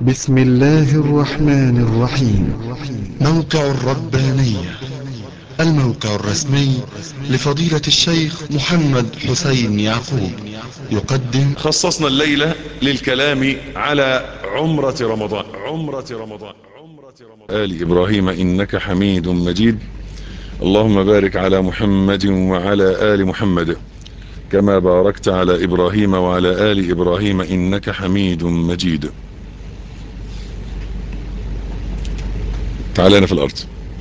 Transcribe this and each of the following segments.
بسم الله الرحمن الرحيم موقع الربانية الموقع الرسمي لفضيلة الشيخ محمد حسين يعقوب يقدم خصصنا الليلة للكلام على عمرة رمضان عمرة رمضان عمرة رمضان آل إبراهيم إنك حميد مجيد اللهم بارك على محمد وعلى آل محمد كما باركت على إبراهيم وعلى آل إبراهيم إنك حميد مجيد تعالى في الأرض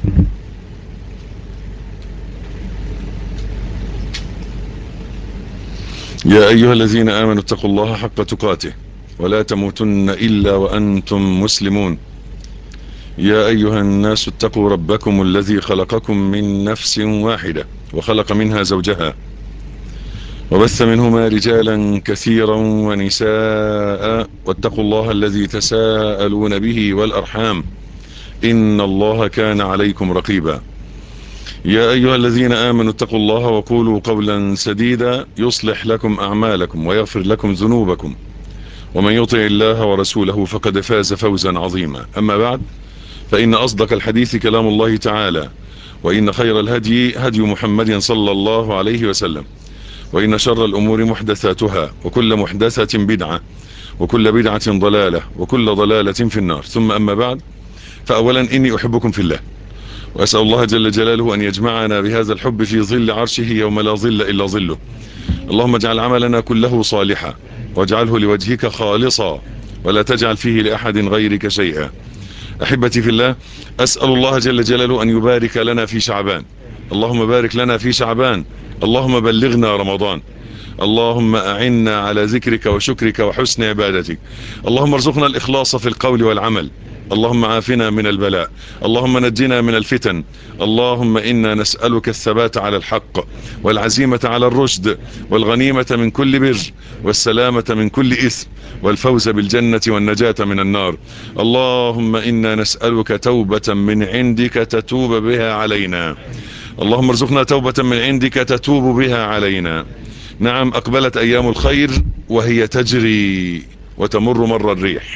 يا أيها الذين آمنوا اتقوا الله حق تقاته ولا تموتن إلا وأنتم مسلمون يا أيها الناس اتقوا ربكم الذي خلقكم من نفس واحدة وخلق منها زوجها وبث منهما رجالا كثيرا ونساء واتقوا الله الذي تساءلون به والأرحام إن الله كان عليكم رقيبا يا أيها الذين آمنوا اتقوا الله وقولوا قولا سديدا يصلح لكم أعمالكم ويغفر لكم ذنوبكم ومن يطع الله ورسوله فقد فاز فوزا عظيما أما بعد فإن أصدق الحديث كلام الله تعالى وإن خير الهدي هدي محمد صلى الله عليه وسلم وإن شر الأمور محدثاتها وكل محدثة بدعة وكل بدعة ضلالة وكل ضلالة في النار ثم أما بعد فأولا إني أحبكم في الله وأسأل الله جل جلاله أن يجمعنا بهذا الحب في ظل عرشه يوم لا ظل إلا ظله اللهم اجعل عملنا كله صالحا واجعله لوجهك خالصا ولا تجعل فيه لأحد غيرك شيئا أحبتي في الله أسأل الله جل جلاله أن يبارك لنا في شعبان اللهم بارك لنا في شعبان اللهم بلغنا رمضان اللهم أعنا على ذكرك وشكرك وحسن عبادتك اللهم ارزقنا الإخلاص في القول والعمل اللهم عافنا من البلاء اللهم نجنا من الفتن اللهم إنا نسألك الثبات على الحق والعزيمة على الرشد والغنيمة من كل بر والسلامة من كل إثم والفوز بالجنة والنجاة من النار اللهم إنا نسألك توبة من عندك تتوب بها علينا اللهم ارزقنا توبة من عندك تتوب بها علينا نعم أقبلت أيام الخير وهي تجري وتمر مر الريح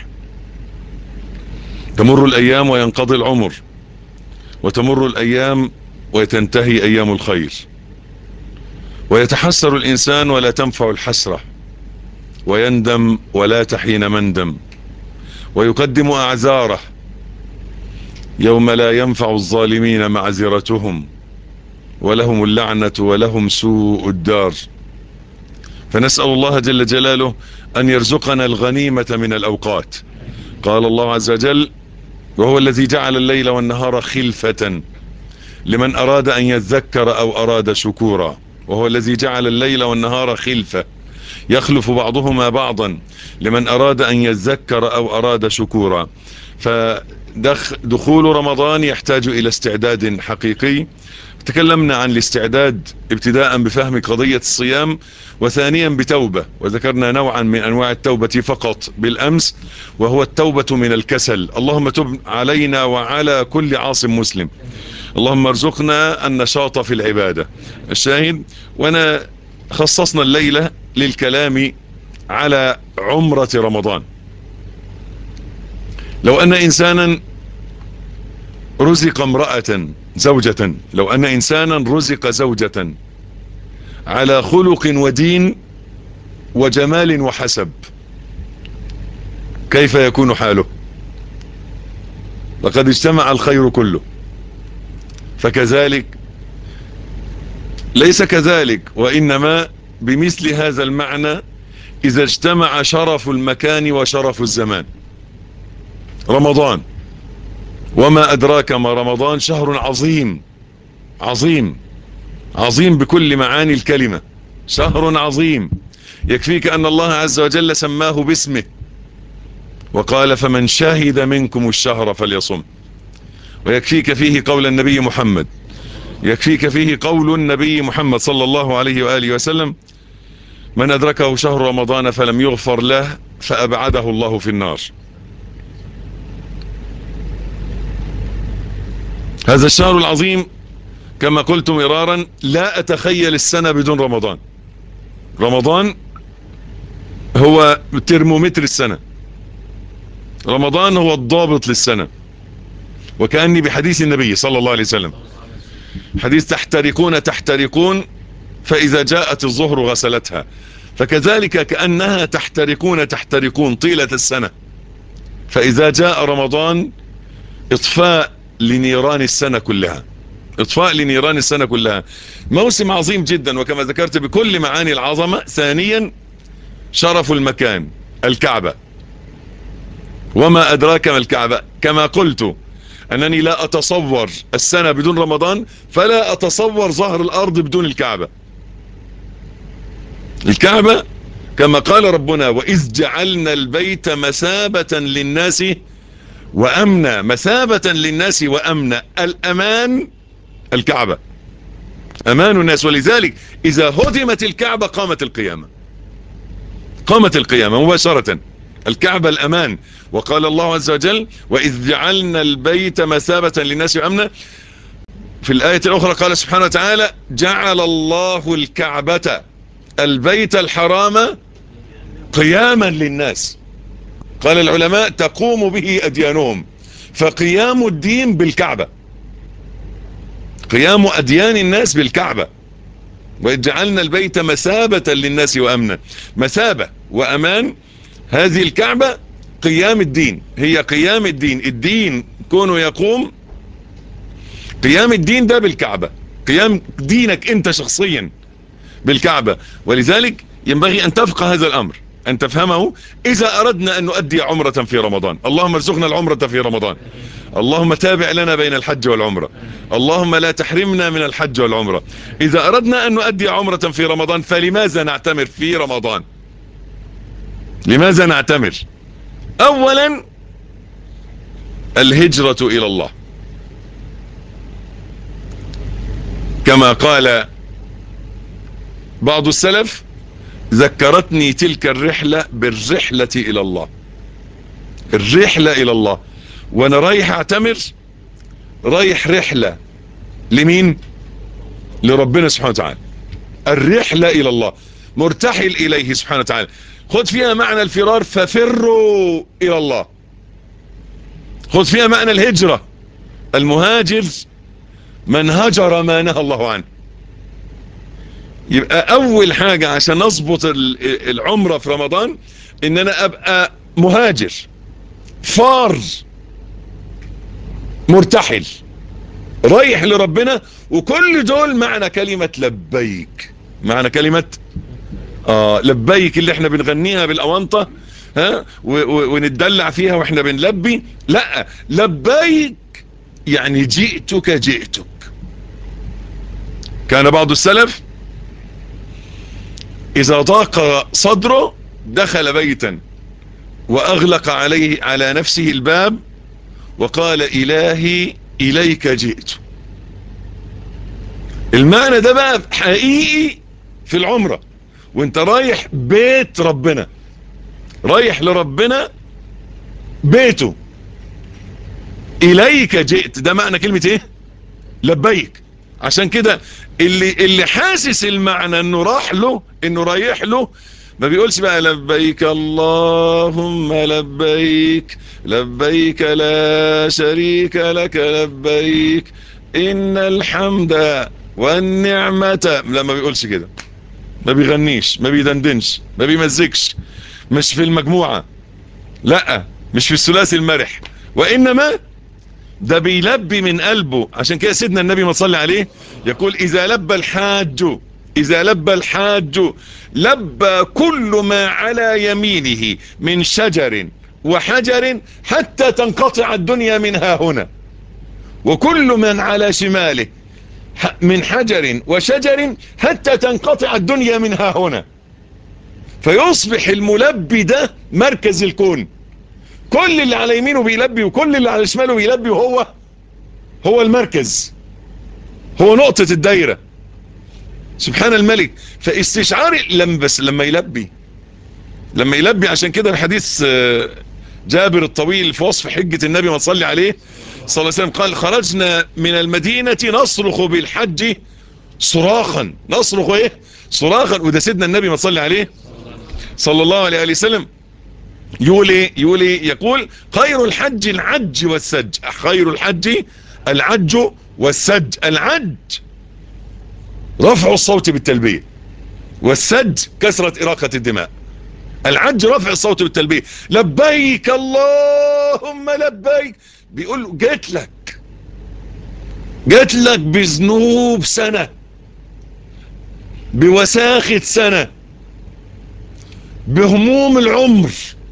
تمر الأيام وينقضي العمر وتمر الأيام وتنتهي أيام الخير ويتحسر الإنسان ولا تنفع الحسرة ويندم ولا تحين مندم ويقدم أعذاره يوم لا ينفع الظالمين معذرتهم ولهم اللعنة ولهم سوء الدار فنسأل الله جل جلاله أن يرزقنا الغنيمة من الأوقات قال الله عز وجل وهو الذي جعل الليل والنهار خلفة لمن أراد أن يذكر أو أراد شكورا وهو الذي جعل الليل والنهار خلفة يخلف بعضهما بعضا لمن أراد أن يذكر أو أراد شكورا فدخول رمضان يحتاج إلى استعداد حقيقي تكلمنا عن الاستعداد ابتداء بفهم قضية الصيام وثانيا بتوبة وذكرنا نوعا من أنواع التوبة فقط بالأمس وهو التوبة من الكسل اللهم تب علينا وعلى كل عاصم مسلم اللهم ارزقنا النشاط في العبادة الشاهد وانا خصصنا الليلة للكلام على عمرة رمضان لو أن إنسانا رزق امرأة زوجة لو أن إنسانا رزق زوجة على خلق ودين وجمال وحسب كيف يكون حاله لقد اجتمع الخير كله فكذلك ليس كذلك وإنما بمثل هذا المعنى إذا اجتمع شرف المكان وشرف الزمان رمضان وما أدراك ما رمضان شهر عظيم عظيم عظيم بكل معاني الكلمة شهر عظيم يكفيك أن الله عز وجل سماه باسمه وقال فمن شهد منكم الشهر فليصم ويكفيك فيه قول النبي محمد يكفيك فيه قول النبي محمد صلى الله عليه وآله وسلم من أدركه شهر رمضان فلم يغفر له فأبعده الله في النار هذا الشهر العظيم كما قلت مرارا لا أتخيل السنة بدون رمضان رمضان هو ترمومتر السنة رمضان هو الضابط للسنة وكأني بحديث النبي صلى الله عليه وسلم حديث تحترقون تحترقون فإذا جاءت الظهر غسلتها فكذلك كأنها تحترقون تحترقون طيلة السنة فإذا جاء رمضان اطفاء لنيران السنة كلها اطفاء لنيران السنة كلها موسم عظيم جدا وكما ذكرت بكل معاني العظمة ثانيا شرف المكان الكعبة وما أدراك ما الكعبة كما قلت أنني لا أتصور السنة بدون رمضان فلا أتصور ظهر الأرض بدون الكعبة الكعبة كما قال ربنا وإذ جعلنا البيت مثابة للناس وأمنا مثابة للناس وأمنا الأمان الكعبة أمان الناس ولذلك إذا هدمت الكعبة قامت القيامة قامت القيامة مباشرة الكعبة الأمان وقال الله عز وجل وإذ جعلنا البيت مثابة للناس وأمنا في الآية الأخرى قال سبحانه وتعالى جعل الله الكعبة البيت الحرام قياما للناس قال العلماء تقوم به أديانهم فقيام الدين بالكعبة قيام أديان الناس بالكعبة وإذ جعلنا البيت مثابة للناس وأمنا مثابة وأمان هذه الكعبة قيام الدين هي قيام الدين الدين كونه يقوم قيام الدين ده بالكعبة قيام دينك انت شخصيا بالكعبة ولذلك ينبغي ان تفقه هذا الامر ان تفهمه اذا اردنا ان نؤدي عمرة في رمضان اللهم ارزقنا العمرة في رمضان اللهم تابع لنا بين الحج والعمرة اللهم لا تحرمنا من الحج والعمرة اذا اردنا ان نؤدي عمرة في رمضان فلماذا نعتمر في رمضان لماذا نعتمر اولا الهجرة الى الله كما قال بعض السلف ذكرتني تلك الرحلة بالرحلة الى الله الرحلة الى الله وانا رايح اعتمر رايح رحلة لمين لربنا سبحانه وتعالى الرحلة الى الله مرتحل اليه سبحانه وتعالى خد فيها معنى الفرار ففروا الى الله خد فيها معنى الهجرة المهاجر من هجر ما نهى الله عنه يبقى اول حاجة عشان اضبط العمرة في رمضان ان انا ابقى مهاجر فار مرتحل رايح لربنا وكل دول معنى كلمة لبيك معنى كلمة آه لبيك اللي احنا بنغنيها بالاونطة ها ونتدلع فيها واحنا بنلبي لا لبيك يعني جئتك جئتك كان بعض السلف اذا ضاق صدره دخل بيتا واغلق عليه على نفسه الباب وقال الهي اليك جئت المعنى ده بقى حقيقي في العمرة وانت رايح بيت ربنا رايح لربنا بيته اليك جئت ده معنى كلمة ايه لبيك عشان كده اللي اللي حاسس المعنى انه راح له انه رايح له ما بيقولش بقى لبيك اللهم لبيك لبيك لا شريك لك لبيك ان الحمد والنعمة لا ما بيقولش كده ما بيغنيش ما بيدندنش ما بيمزكش مش في المجموعة لا مش في الثلاثي المرح وانما ده بيلبي من قلبه عشان كده سيدنا النبي ما صلى عليه يقول اذا لبى الحاج اذا لبى الحاج لبى كل ما على يمينه من شجر وحجر حتى تنقطع الدنيا منها هنا وكل من على شماله من حجر وشجر حتى تنقطع الدنيا منها هنا فيصبح الملبي ده مركز الكون كل اللي على يمينه بيلبي وكل اللي على شماله بيلبي وهو هو المركز هو نقطة الدايرة سبحان الملك فاستشعار لما بس لما يلبي لما يلبي عشان كده الحديث جابر الطويل في وصف حجة النبي ما تصلي عليه صلى الله عليه وسلم قال خرجنا من المدينة نصرخ بالحج صراخا نصرخ ايه صراخا وده سيدنا النبي ما تصلي عليه صلى الله عليه وسلم يقول ايه يقول ايه يقول خير الحج العج والسج خير الحج العج والسج العج رفع الصوت بالتلبية والسج كسرة إراقة الدماء العج رفع الصوت بالتلبية لبيك اللهم لبيك بيقول جيت لك جيت لك بذنوب سنة بوساخة سنة بهموم العمر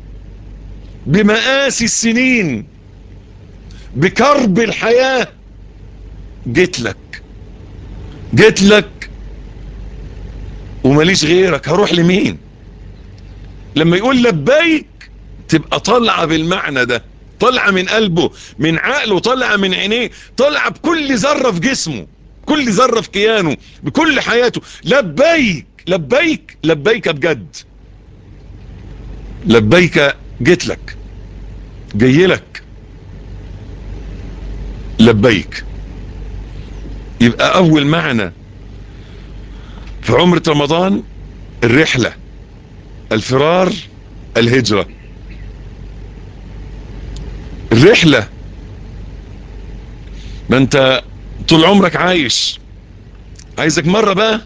بمآسي السنين بكرب الحياة جيت لك جيت لك وماليش غيرك هروح لمين لما يقول لبيك تبقى طالعة بالمعنى ده طالعة من قلبه من عقله طالعة من عينيه طالعة بكل ذرة في جسمه كل ذرة في كيانه بكل حياته لبيك لبيك لبيك بجد لبيك جيت لك جاي لك لبيك يبقى اول معنى في عمرة رمضان الرحلة الفرار الهجرة الرحلة ما انت طول عمرك عايش عايزك مرة بقى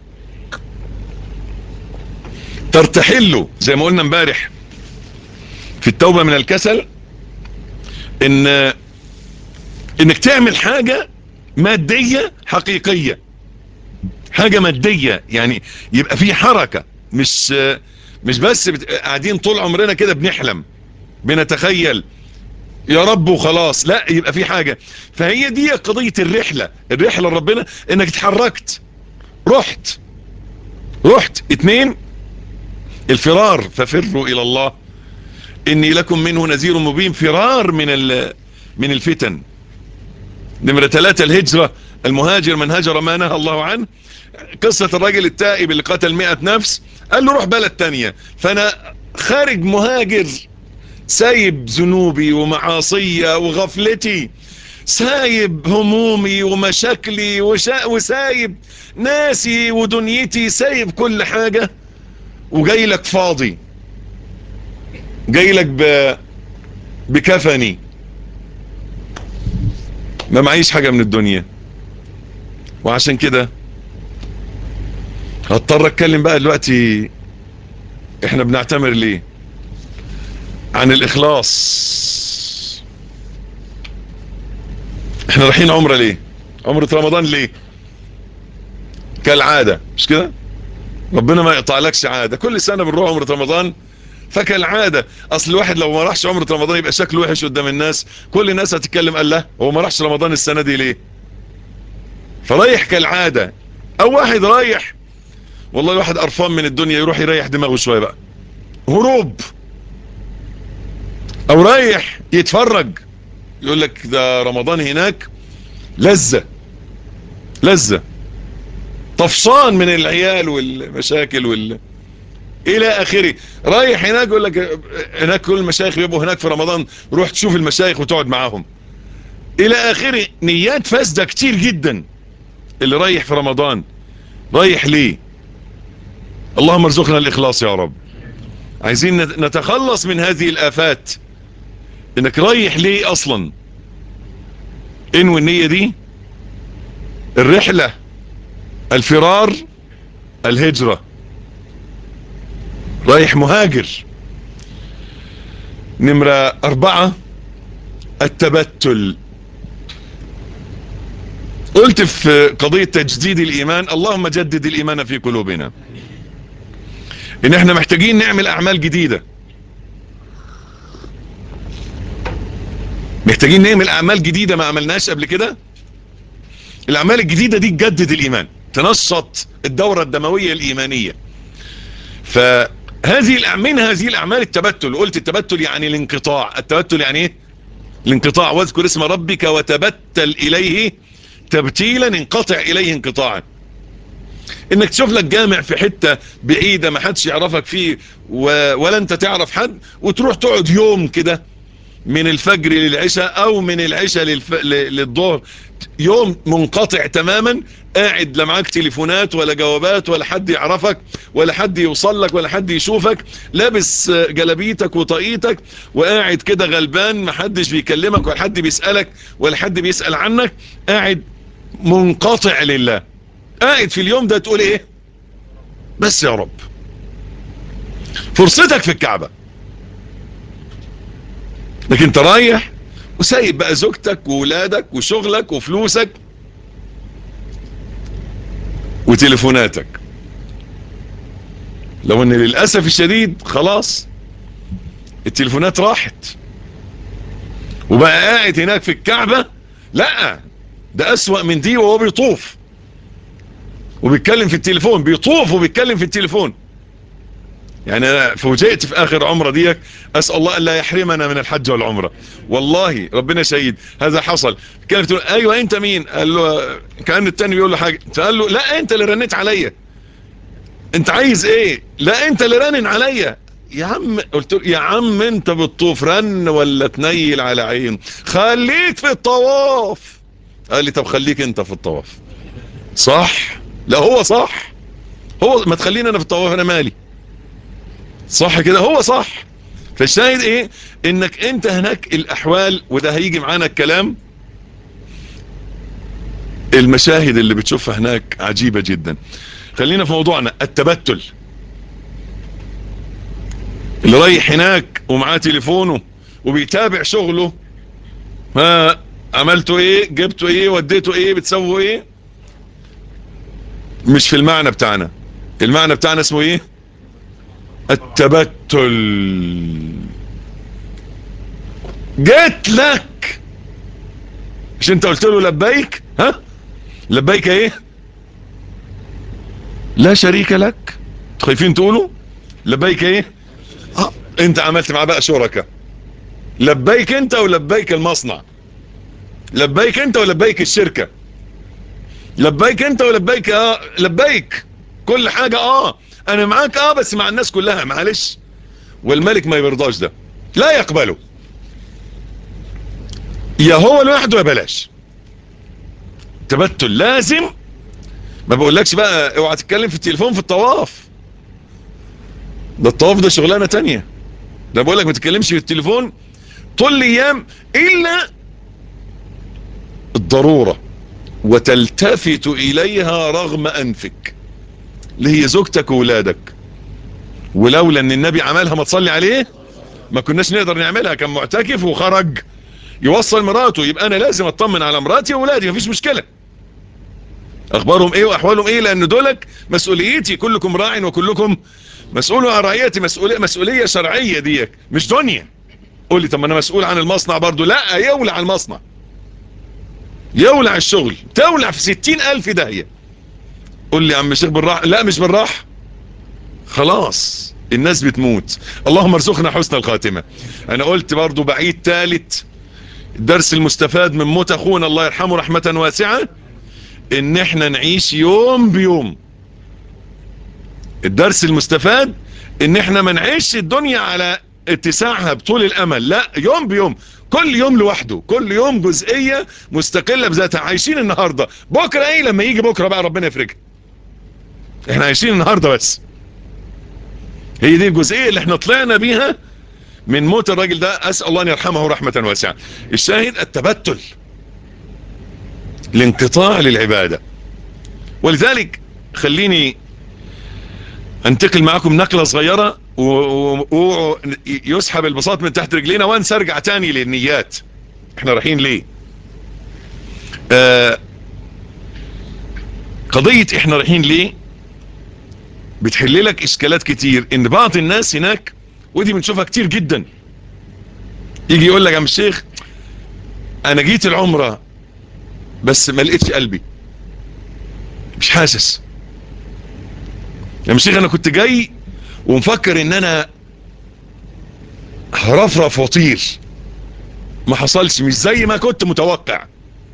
ترتحله زي ما قلنا امبارح في التوبة من الكسل ان انك تعمل حاجة مادية حقيقية حاجة مادية يعني يبقى في حركة مش مش بس بت... قاعدين طول عمرنا كده بنحلم بنتخيل يا رب وخلاص لا يبقى في حاجة فهي دي قضية الرحلة الرحلة لربنا انك اتحركت رحت رحت اتنين الفرار ففروا الى الله اني لكم منه نذير مبين فرار من من الفتن نمرة ثلاثة الهجرة المهاجر من هجر ما نهى الله عنه قصة الراجل التائب اللي قتل مئة نفس قال له روح بلد تانية فانا خارج مهاجر سايب ذنوبي ومعاصية وغفلتي سايب همومي ومشاكلي وشا وسايب ناسي ودنيتي سايب كل حاجة وجاي لك فاضي جاي لك ب... بكفني ما معيش حاجة من الدنيا وعشان كده هضطر اتكلم بقى دلوقتي احنا بنعتمر ليه عن الاخلاص احنا رايحين عمرة ليه عمرة رمضان ليه كالعادة مش كده ربنا ما يقطع لكش عادة كل سنة بنروح عمرة رمضان فكالعادة اصل الواحد لو ما راحش عمرة رمضان يبقى شكله وحش قدام الناس كل الناس هتتكلم قال له هو ما راحش رمضان السنة دي ليه فرايح كالعادة او واحد رايح والله الواحد قرفان من الدنيا يروح يريح دماغه شوية بقى هروب او رايح يتفرج يقول لك ده رمضان هناك لذة لذة طفشان من العيال والمشاكل وال الى اخره رايح هناك يقول لك هناك كل المشايخ بيبقوا هناك في رمضان روح تشوف المشايخ وتقعد معاهم الى اخره نيات فاسدة كتير جدا اللي رايح في رمضان رايح ليه اللهم ارزقنا الاخلاص يا رب عايزين نتخلص من هذه الافات انك رايح ليه اصلا انوي النية دي الرحلة الفرار الهجرة رايح مهاجر نمرة اربعة التبتل قلت في قضية تجديد الايمان اللهم جدد الايمان في قلوبنا ان احنا محتاجين نعمل اعمال جديدة محتاجين نعمل اعمال جديدة ما عملناش قبل كده الاعمال الجديدة دي تجدد الايمان تنشط الدورة الدموية الايمانية فهذه من هذه الاعمال التبتل قلت التبتل يعني الانقطاع التبتل يعني ايه الانقطاع واذكر اسم ربك وتبتل اليه تبتيلا انقطع اليه انقطاعا انك تشوف لك جامع في حتة بعيدة ما حدش يعرفك فيه و... ولا انت تعرف حد وتروح تقعد يوم كده من الفجر للعشاء او من العشاء للف... للظهر يوم منقطع تماما قاعد لا معاك تليفونات ولا جوابات ولا حد يعرفك ولا حد يوصل لك ولا حد يشوفك لابس جلبيتك وطاقيتك وقاعد كده غلبان محدش بيكلمك ولا حد بيسألك ولا حد بيسأل عنك قاعد منقطع لله قاعد في اليوم ده تقول ايه بس يا رب فرصتك في الكعبة لكن انت رايح وسايب بقى زوجتك وولادك وشغلك وفلوسك وتليفوناتك لو ان للأسف الشديد خلاص التليفونات راحت وبقى قاعد هناك في الكعبة لا ده أسوأ من دي وهو بيطوف وبيتكلم في التليفون بيطوف وبيتكلم في التليفون يعني أنا فوجئت في آخر عمرة ديك أسأل الله أن لا يحرمنا من الحج والعمرة والله ربنا شهيد هذا حصل كان تقول أيوة أنت مين قال له كأن التاني بيقول له حاجة فقال له لا أنت اللي رنيت عليا أنت عايز إيه لا أنت اللي رنن عليا يا عم قلت له يا عم أنت بالطوف رن ولا تنيل على عين خليك في الطواف قال لي طب خليك أنت في الطواف صح لا هو صح هو ما تخليني أنا في الطواف أنا مالي صح كده هو صح فالشاهد ايه انك انت هناك الاحوال وده هيجي معانا الكلام المشاهد اللي بتشوفها هناك عجيبة جدا خلينا في موضوعنا التبتل اللي رايح هناك ومعاه تليفونه وبيتابع شغله ها عملتوا ايه جبتوا ايه وديتوا ايه بتسووا ايه مش في المعنى بتاعنا المعنى بتاعنا اسمه ايه التبتل جيت لك مش انت قلت له لبيك ها لبيك ايه لا شريك لك خايفين تقولوا لبيك ايه اه انت عملت معاه بقى شركة لبيك انت ولبيك المصنع لبيك انت ولبيك الشركة لبيك انت ولبيك اه لبيك كل حاجة اه انا معاك اه بس مع الناس كلها معلش والملك ما يرضاش ده لا يقبله يا هو لوحده يا بلاش تبتل لازم ما بقولكش بقى اوعى تتكلم في التليفون في الطواف ده الطواف ده شغلانة تانية ده بقولك ما تتكلمش في التليفون طول الايام الا الضرورة وتلتفت اليها رغم انفك اللي هي زوجتك وولادك ولولا ان النبي عملها ما تصلي عليه ما كناش نقدر نعملها كان معتكف وخرج يوصل مراته يبقى انا لازم اطمن على مراتي وولادي مفيش مشكلة اخبارهم ايه واحوالهم ايه لان دولك مسؤوليتي كلكم راع وكلكم مسؤول عن رعيتي مسؤولية, مسؤولية شرعية ديك مش دنيا قول لي طب ما انا مسؤول عن المصنع برضو لا يولع المصنع يولع الشغل تولع في ستين الف داهية قول لي يا عم الشيخ بالراحة لا مش بالراحة خلاص الناس بتموت اللهم ارزقنا حسن الخاتمة انا قلت برضو بعيد ثالث الدرس المستفاد من موت اخونا الله يرحمه رحمة واسعة ان احنا نعيش يوم بيوم الدرس المستفاد ان احنا ما نعيش الدنيا على اتساعها بطول الامل لا يوم بيوم كل يوم لوحده كل يوم جزئية مستقلة بذاتها عايشين النهاردة بكرة ايه لما يجي بكرة بقى ربنا يفرجها احنا عايشين النهاردة بس هي دي الجزئية اللي احنا طلعنا بيها من موت الراجل ده اسأل الله ان يرحمه رحمة واسعة الشاهد التبتل الانقطاع للعبادة ولذلك خليني انتقل معكم نقلة صغيرة ويسحب البساط من تحت رجلينا وانسى ارجع تاني للنيات احنا رايحين ليه آه قضية احنا رايحين ليه بتحل لك اشكالات كتير ان بعض الناس هناك ودي بنشوفها كتير جدا يجي يقول لك يا عم الشيخ انا جيت العمرة بس ما لقيتش قلبي مش حاسس يا عم الشيخ انا كنت جاي ومفكر ان انا هرفرف وطير ما حصلش مش زي ما كنت متوقع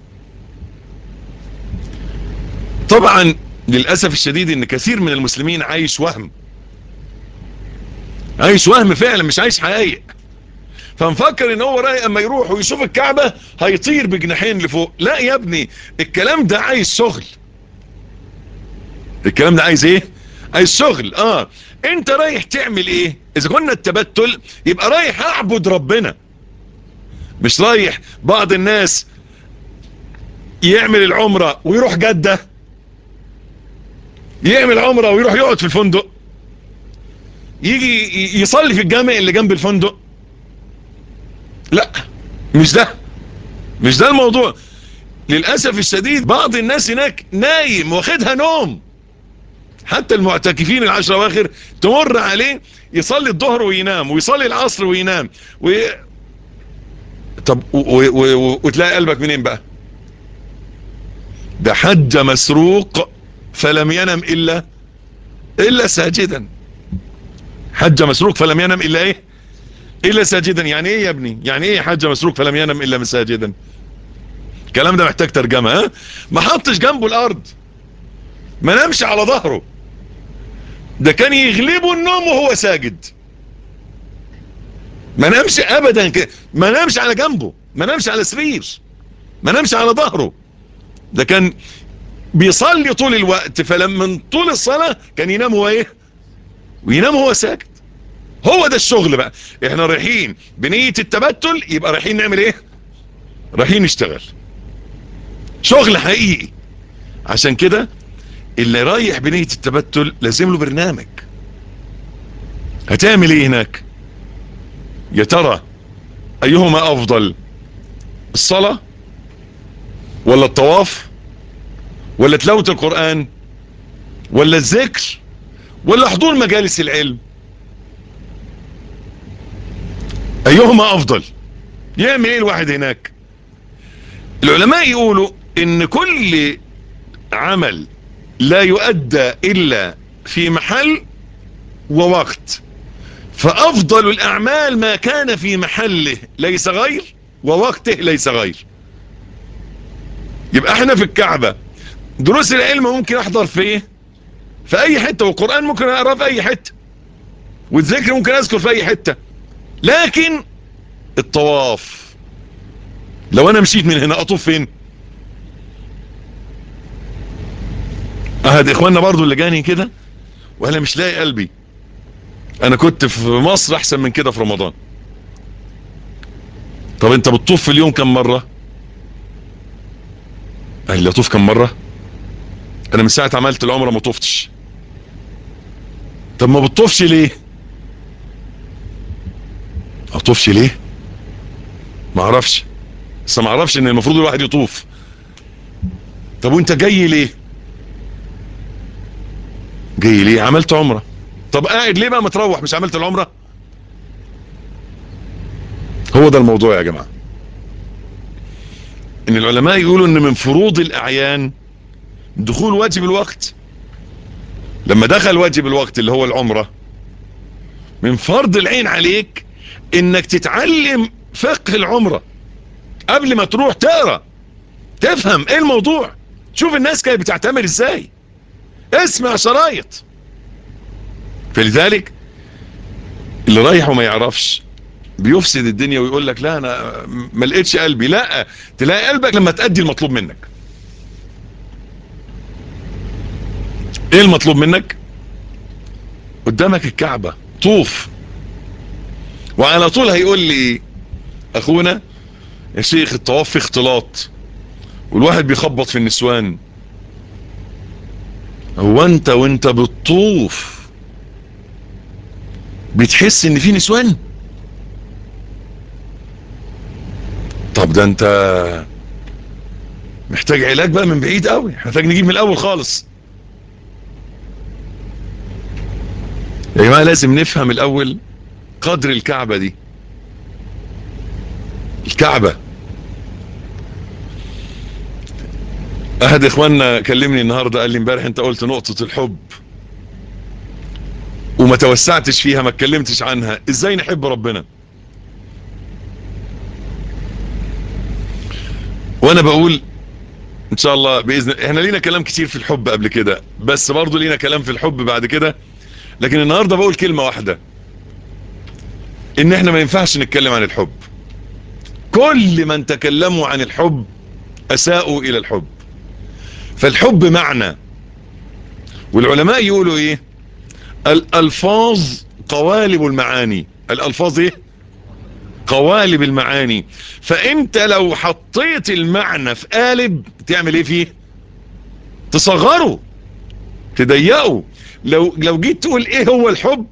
طبعا للأسف الشديد ان كثير من المسلمين عايش وهم عايش وهم فعلا مش عايش حقائق فمفكر ان هو رايح اما يروح ويشوف الكعبة هيطير بجناحين لفوق لا يا ابني الكلام ده عايز شغل الكلام ده عايز ايه عايز شغل اه انت رايح تعمل ايه اذا كنا التبتل يبقى رايح اعبد ربنا مش رايح بعض الناس يعمل العمرة ويروح جدة يعمل عمرة ويروح يقعد في الفندق يجي يصلي في الجامع اللي جنب الفندق لا مش ده مش ده الموضوع للأسف الشديد بعض الناس هناك نايم واخدها نوم حتى المعتكفين العشر اواخر تمر عليه يصلي الظهر وينام ويصلي العصر وينام و... طب و... و... و... وتلاقي قلبك منين بقى ده حج مسروق فلم ينم الا الا ساجدا حج مسروق فلم ينم الا ايه الا ساجدا يعني ايه يا ابني يعني ايه حج مسروق فلم ينم الا ساجدا الكلام ده محتاج ترجمة ها ما حطش جنبه الارض ما نمشي على ظهره ده كان يغلبه النوم وهو ساجد ما نمش ابدا كده ما نمش على جنبه ما نمش على سرير ما نمش على ظهره ده كان بيصلي طول الوقت فلما من طول الصلاة كان ينام هو ايه وينام هو ساكت هو ده الشغل بقى احنا رايحين بنية التبتل يبقى رايحين نعمل ايه رايحين نشتغل شغل حقيقي عشان كده اللي رايح بنية التبتل لازم له برنامج هتعمل ايه هناك يا ترى ايهما افضل الصلاة ولا الطواف ولا تلاوة القرآن ولا الذكر ولا حضور مجالس العلم ايهما افضل يعمل ايه الواحد هناك العلماء يقولوا ان كل عمل لا يؤدى الا في محل ووقت فافضل الاعمال ما كان في محله ليس غير ووقته ليس غير يبقى احنا في الكعبة دروس العلم ممكن احضر فيه في اي حتة والقرآن ممكن اقرأ في اي حتة والذكر ممكن اذكر في اي حتة لكن الطواف لو انا مشيت من هنا اطوف فين اهد اخواننا برضو اللي جاني كده وانا مش لاقي قلبي انا كنت في مصر احسن من كده في رمضان طب انت بتطوف في اليوم كم مرة قال لي اطوف كم مرة انا من ساعة عملت العمرة ما طوفتش طب ما بتطوفش ليه اطوفش ليه ما اعرفش بس ما اعرفش ان المفروض الواحد يطوف طب وانت جاي ليه جاي ليه عملت عمرة طب قاعد ليه بقى متروح مش عملت العمرة هو ده الموضوع يا جماعة ان العلماء يقولوا ان من فروض الاعيان دخول واجب الوقت لما دخل واجب الوقت اللي هو العمرة من فرض العين عليك انك تتعلم فقه العمرة قبل ما تروح تقرأ تفهم ايه الموضوع شوف الناس كانت بتعتمر ازاي اسمع شرايط فلذلك اللي رايح وما يعرفش بيفسد الدنيا ويقول لك لا انا ما لقيتش قلبي لا تلاقي قلبك لما تأدي المطلوب منك ايه المطلوب منك قدامك الكعبة طوف وعلى طول هيقول لي اخونا يا شيخ الطواف في اختلاط والواحد بيخبط في النسوان هو انت وانت بتطوف بتحس ان في نسوان طب ده انت محتاج علاج بقى من بعيد قوي محتاج نجيب من الاول خالص يا جماعة لازم نفهم الاول قدر الكعبة دي الكعبة احد اخواننا كلمني النهاردة قال لي امبارح انت قلت نقطة الحب وما توسعتش فيها ما اتكلمتش عنها ازاي نحب ربنا وانا بقول ان شاء الله باذن احنا لينا كلام كتير في الحب قبل كده بس برضه لينا كلام في الحب بعد كده لكن النهاردة بقول كلمة واحدة ان احنا ما ينفعش نتكلم عن الحب كل من تكلموا عن الحب اساءوا الى الحب فالحب معنى والعلماء يقولوا ايه الالفاظ قوالب المعاني الالفاظ ايه قوالب المعاني فانت لو حطيت المعنى في قالب تعمل ايه فيه تصغره تضيقه لو لو جيت تقول ايه هو الحب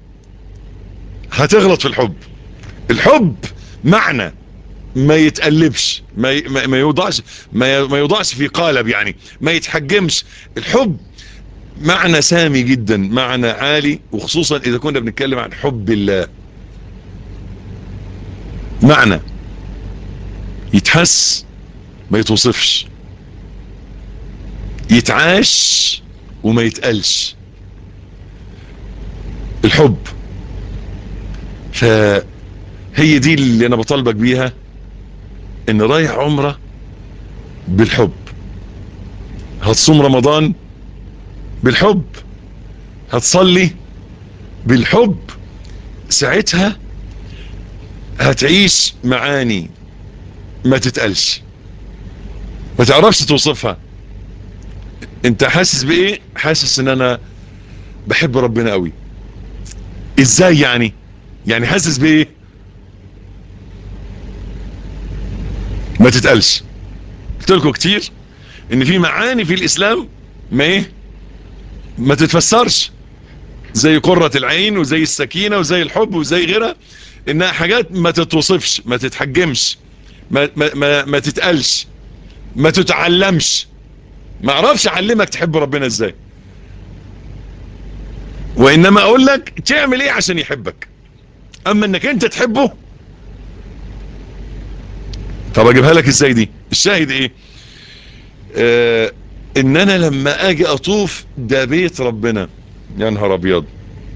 هتغلط في الحب الحب معنى ما يتقلبش ما ما, ما يوضعش ما, ما يوضعش في قالب يعني ما يتحجمش الحب معنى سامي جدا معنى عالي وخصوصا اذا كنا بنتكلم عن حب الله معنى يتحس ما يتوصفش يتعاش وما يتقالش الحب فهي دي اللي انا بطالبك بيها ان رايح عمره بالحب هتصوم رمضان بالحب هتصلي بالحب ساعتها هتعيش معاني ما تتقلش ما تعرفش توصفها انت حاسس بايه حاسس ان انا بحب ربنا قوي ازاي يعني يعني حاسس بايه ما تتقلش قلت لكم كتير ان في معاني في الاسلام ما ايه ما تتفسرش زي قرة العين وزي السكينة وزي الحب وزي غيرها انها حاجات ما تتوصفش ما تتحجمش ما, ما, ما, ما تتقلش ما تتعلمش ما اعرفش اعلمك تحب ربنا ازاي وانما اقول لك تعمل ايه عشان يحبك اما انك انت تحبه طب اجيبها لك ازاي دي الشاهد ايه آه ان انا لما اجي اطوف ده بيت ربنا يا نهار ابيض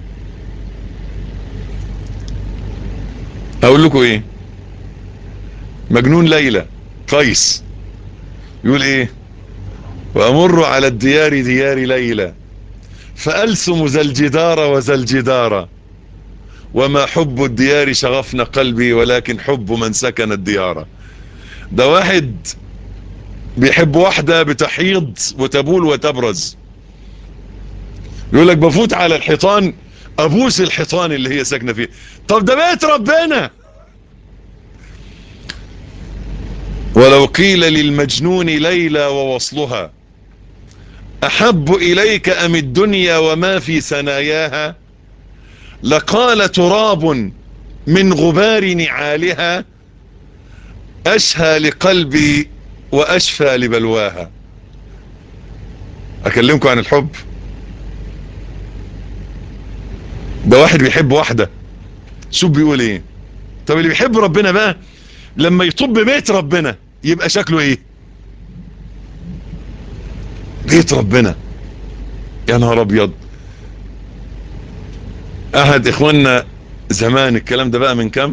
اقول لكم ايه مجنون ليلى قيس يقول ايه وامر على الديار ديار ليلى فالسم ذا الجدار وذا الجدار وما حب الديار شغفنا قلبي ولكن حب من سكن الديار ده واحد بيحب واحدة بتحيض وتبول وتبرز يقول لك بفوت على الحيطان ابوس الحيطان اللي هي ساكنه فيه طب ده بيت ربنا ولو قيل للمجنون ليلى ووصلها احب اليك ام الدنيا وما في ثناياها لقال تراب من غبار نعالها اشهى لقلبي واشفى لبلواها اكلمكم عن الحب ده واحد بيحب واحدة شوف بيقول ايه طب اللي بيحب ربنا بقى لما يطب بيت ربنا يبقى شكله ايه بيت ربنا يا نهار ابيض احد اخواننا زمان الكلام ده بقى من كام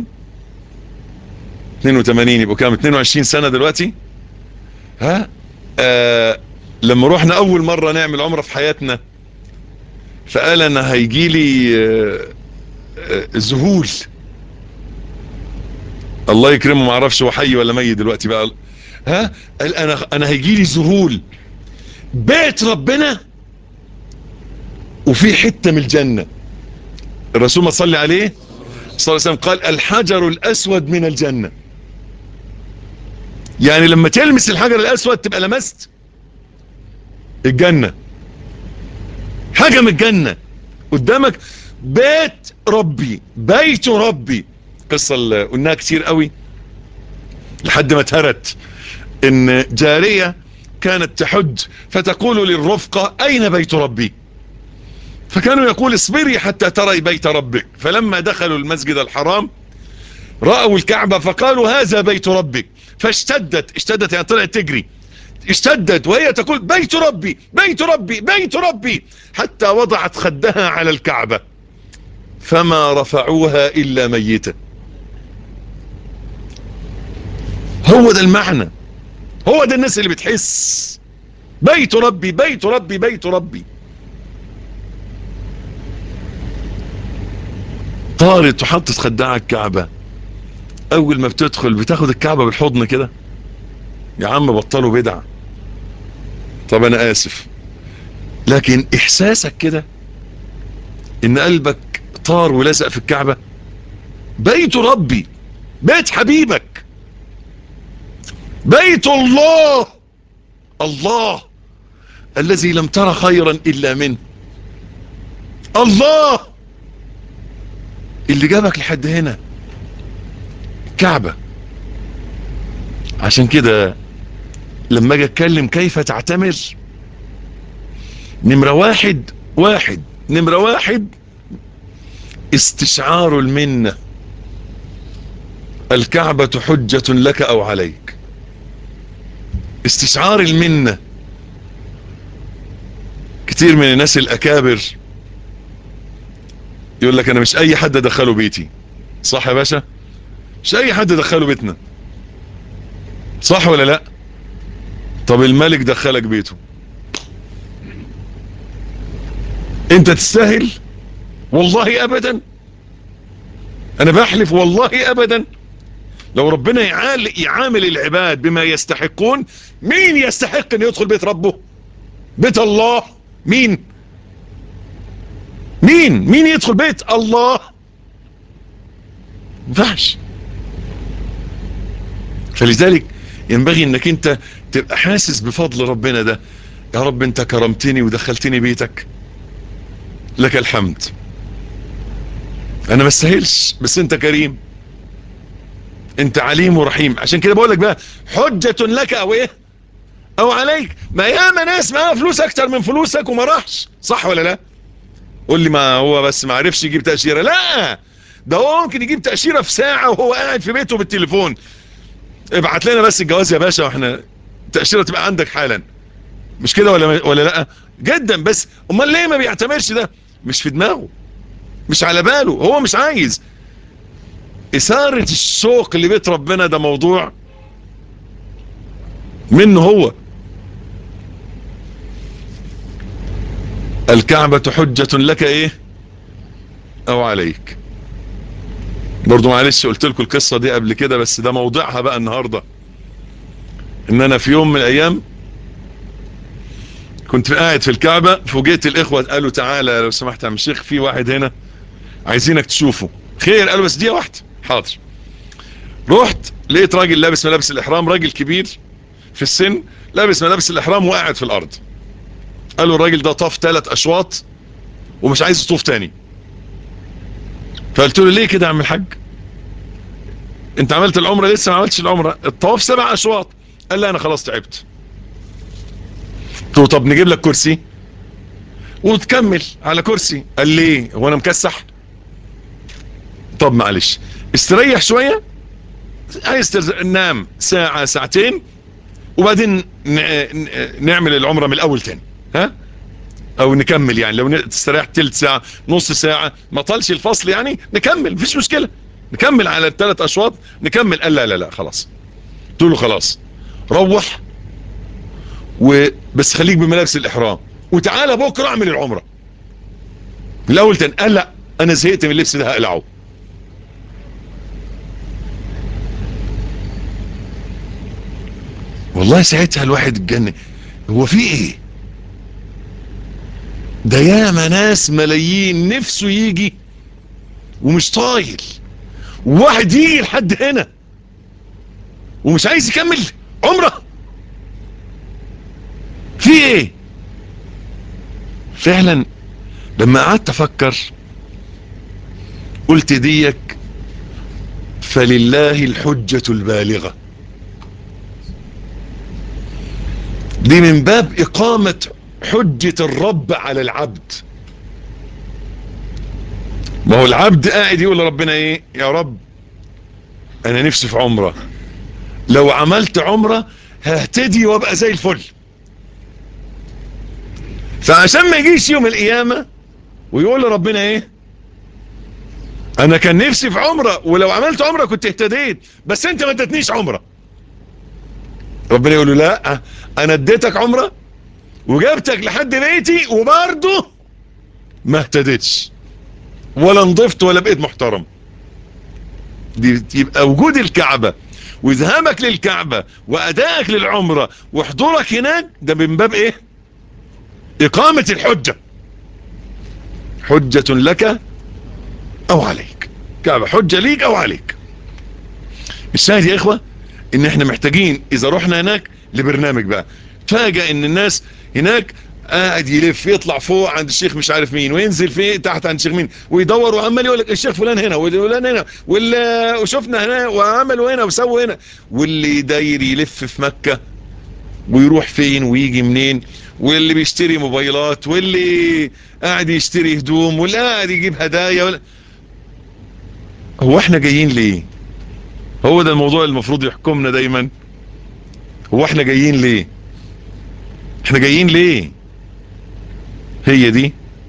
82 يبقوا كام 22 سنة دلوقتي ها آه لما روحنا اول مرة نعمل عمرة في حياتنا فقال انا هيجي لي ذهول الله يكرمه ما اعرفش هو حي ولا ميت دلوقتي بقى ها قال انا انا هيجي لي ذهول بيت ربنا وفي حته من الجنه الرسول ما صلي عليه صلى الله عليه وسلم قال الحجر الاسود من الجنه يعني لما تلمس الحجر الاسود تبقى لمست الجنه حاجة من الجنة قدامك بيت ربي بيت ربي قصة اللي قلناها كتير قوي لحد ما اتهرت ان جارية كانت تحج فتقول للرفقة اين بيت ربي فكانوا يقول اصبري حتى تري بيت ربك فلما دخلوا المسجد الحرام رأوا الكعبة فقالوا هذا بيت ربك فاشتدت اشتدت يعني طلعت تجري اشتدت وهي تقول بيت ربي بيت ربي بيت ربي حتى وضعت خدها على الكعبة فما رفعوها إلا ميتة هو ده المعنى هو ده الناس اللي بتحس بيت ربي بيت ربي بيت ربي طارت وحطت خدها على الكعبة اول ما بتدخل بتاخد الكعبة بالحضن كده يا عم بطلوا بدع طب انا اسف لكن احساسك كده ان قلبك طار ولزق في الكعبة بيت ربي بيت حبيبك بيت الله الله الذي لم تر خيرا الا منه الله اللي جابك لحد هنا كعبة عشان كده لما اجي اتكلم كيف تعتمر نمرة واحد واحد نمرة واحد استشعار المنة الكعبة حجة لك او عليك استشعار المنة كتير من الناس الاكابر يقول لك انا مش اي حد ادخله بيتي صح يا باشا مش اي حد دخله بيتنا صح ولا لا طب الملك دخلك بيته انت تستاهل والله ابدا انا بحلف والله ابدا لو ربنا يعال يعامل العباد بما يستحقون مين يستحق ان يدخل بيت ربه بيت الله مين مين مين يدخل بيت الله ينفعش فلذلك ينبغي انك انت تبقى حاسس بفضل ربنا ده يا رب انت كرمتني ودخلتني بيتك لك الحمد انا ما استاهلش بس انت كريم انت عليم ورحيم عشان كده بقول لك بقى حجة لك او ايه او عليك ما ياما ناس معاها فلوس اكتر من فلوسك وما راحش صح ولا لا قول لي ما هو بس ما عرفش يجيب تأشيرة لا ده هو ممكن يجيب تأشيرة في ساعة وهو قاعد في بيته بالتليفون ابعت لنا بس الجواز يا باشا واحنا التأشيرة تبقى عندك حالا مش كده ولا ولا لا جدا بس امال ليه ما بيعتمرش ده مش في دماغه مش على باله هو مش عايز إثارة الشوق لبيت ربنا ده موضوع منه هو الكعبة حجة لك ايه او عليك برضو معلش قلت لكم القصة دي قبل كده بس ده موضوعها بقى النهاردة ان انا في يوم من الايام كنت قاعد في الكعبة فوجئت الاخوة قالوا تعالى لو سمحت يا عم الشيخ في واحد هنا عايزينك تشوفه خير قالوا بس دي واحدة حاضر رحت لقيت راجل لابس ملابس الاحرام راجل كبير في السن لابس ملابس الاحرام وقاعد في الارض قالوا الراجل ده طاف ثلاث اشواط ومش عايز يطوف تاني فقلت له ليه كده يا عم الحاج انت عملت العمره لسه ما عملتش العمره الطواف سبع اشواط قال لا انا خلاص تعبت قلت له طب نجيب لك كرسي وتكمل على كرسي قال ليه هو انا مكسح طب معلش استريح شويه عايز ترز... نام ساعه ساعتين وبعدين نعمل العمره من الاول تاني ها او نكمل يعني لو تستريح تلت ساعة نص ساعة ما طالش الفصل يعني نكمل مفيش مشكلة نكمل على الثلاث اشواط نكمل قال لا لا لا خلاص قلت له خلاص روح وبس خليك بملابس الاحرام وتعالى بكرة اعمل العمرة من الاول تاني قال لا انا زهقت من اللبس ده هقلعه والله ساعتها الواحد اتجنن هو في ايه ده ياما ناس ملايين نفسه يجي ومش طايل واحد يجي لحد هنا ومش عايز يكمل عمره في ايه فعلا لما قعدت افكر قلت ديك فلله الحجة البالغة دي من باب اقامة حجة الرب على العبد ما هو العبد قاعد يقول لربنا ايه يا رب انا نفسي في عمرة لو عملت عمرة ههتدي وابقى زي الفل فعشان ما يجيش يوم القيامة ويقول لربنا ايه انا كان نفسي في عمرة ولو عملت عمرة كنت اهتديت بس انت ما ادتنيش عمرة ربنا يقول له لا انا اديتك عمرة وجبتك لحد بيتي وبرضه ما اهتدتش ولا نضفت ولا بقيت محترم دي يبقى وجود الكعبة وذهابك للكعبة وأدائك للعمرة وحضورك هناك ده من باب ايه إقامة الحجة حجة لك أو عليك كعبة حجة ليك أو عليك الشاهد يا إخوة إن إحنا محتاجين إذا رحنا هناك لبرنامج بقى فاجأ إن الناس هناك قاعد يلف يطلع فوق عند الشيخ مش عارف مين وينزل فيه تحت عند الشيخ مين ويدور وعمال يقول لك الشيخ فلان هنا وفلان هنا واللي وشفنا هنا وعملوا هنا وسووا هنا واللي داير يلف في مكة ويروح فين ويجي منين واللي بيشتري موبايلات واللي قاعد يشتري هدوم واللي قاعد يجيب هدايا ولا هو احنا جايين ليه هو ده الموضوع اللي المفروض يحكمنا دايما هو احنا جايين ليه احنا جايين ليه هي دي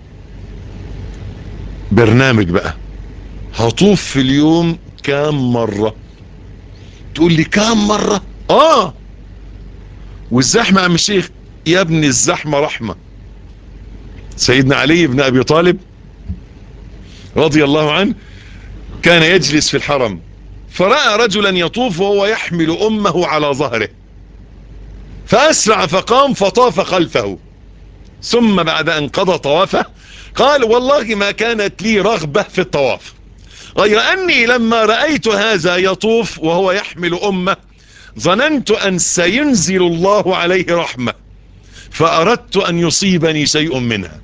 برنامج بقى هطوف في اليوم كام مرة تقول لي كام مرة اه والزحمة يا عم الشيخ يا ابني الزحمة رحمة سيدنا علي بن ابي طالب رضي الله عنه كان يجلس في الحرم فرأى رجلا يطوف وهو يحمل امه على ظهره فاسرع فقام فطاف خلفه ثم بعد ان قضى طوافه قال والله ما كانت لي رغبة في الطواف غير اني لما رأيت هذا يطوف وهو يحمل امه ظننت ان سينزل الله عليه رحمة فاردت ان يصيبني شيء منها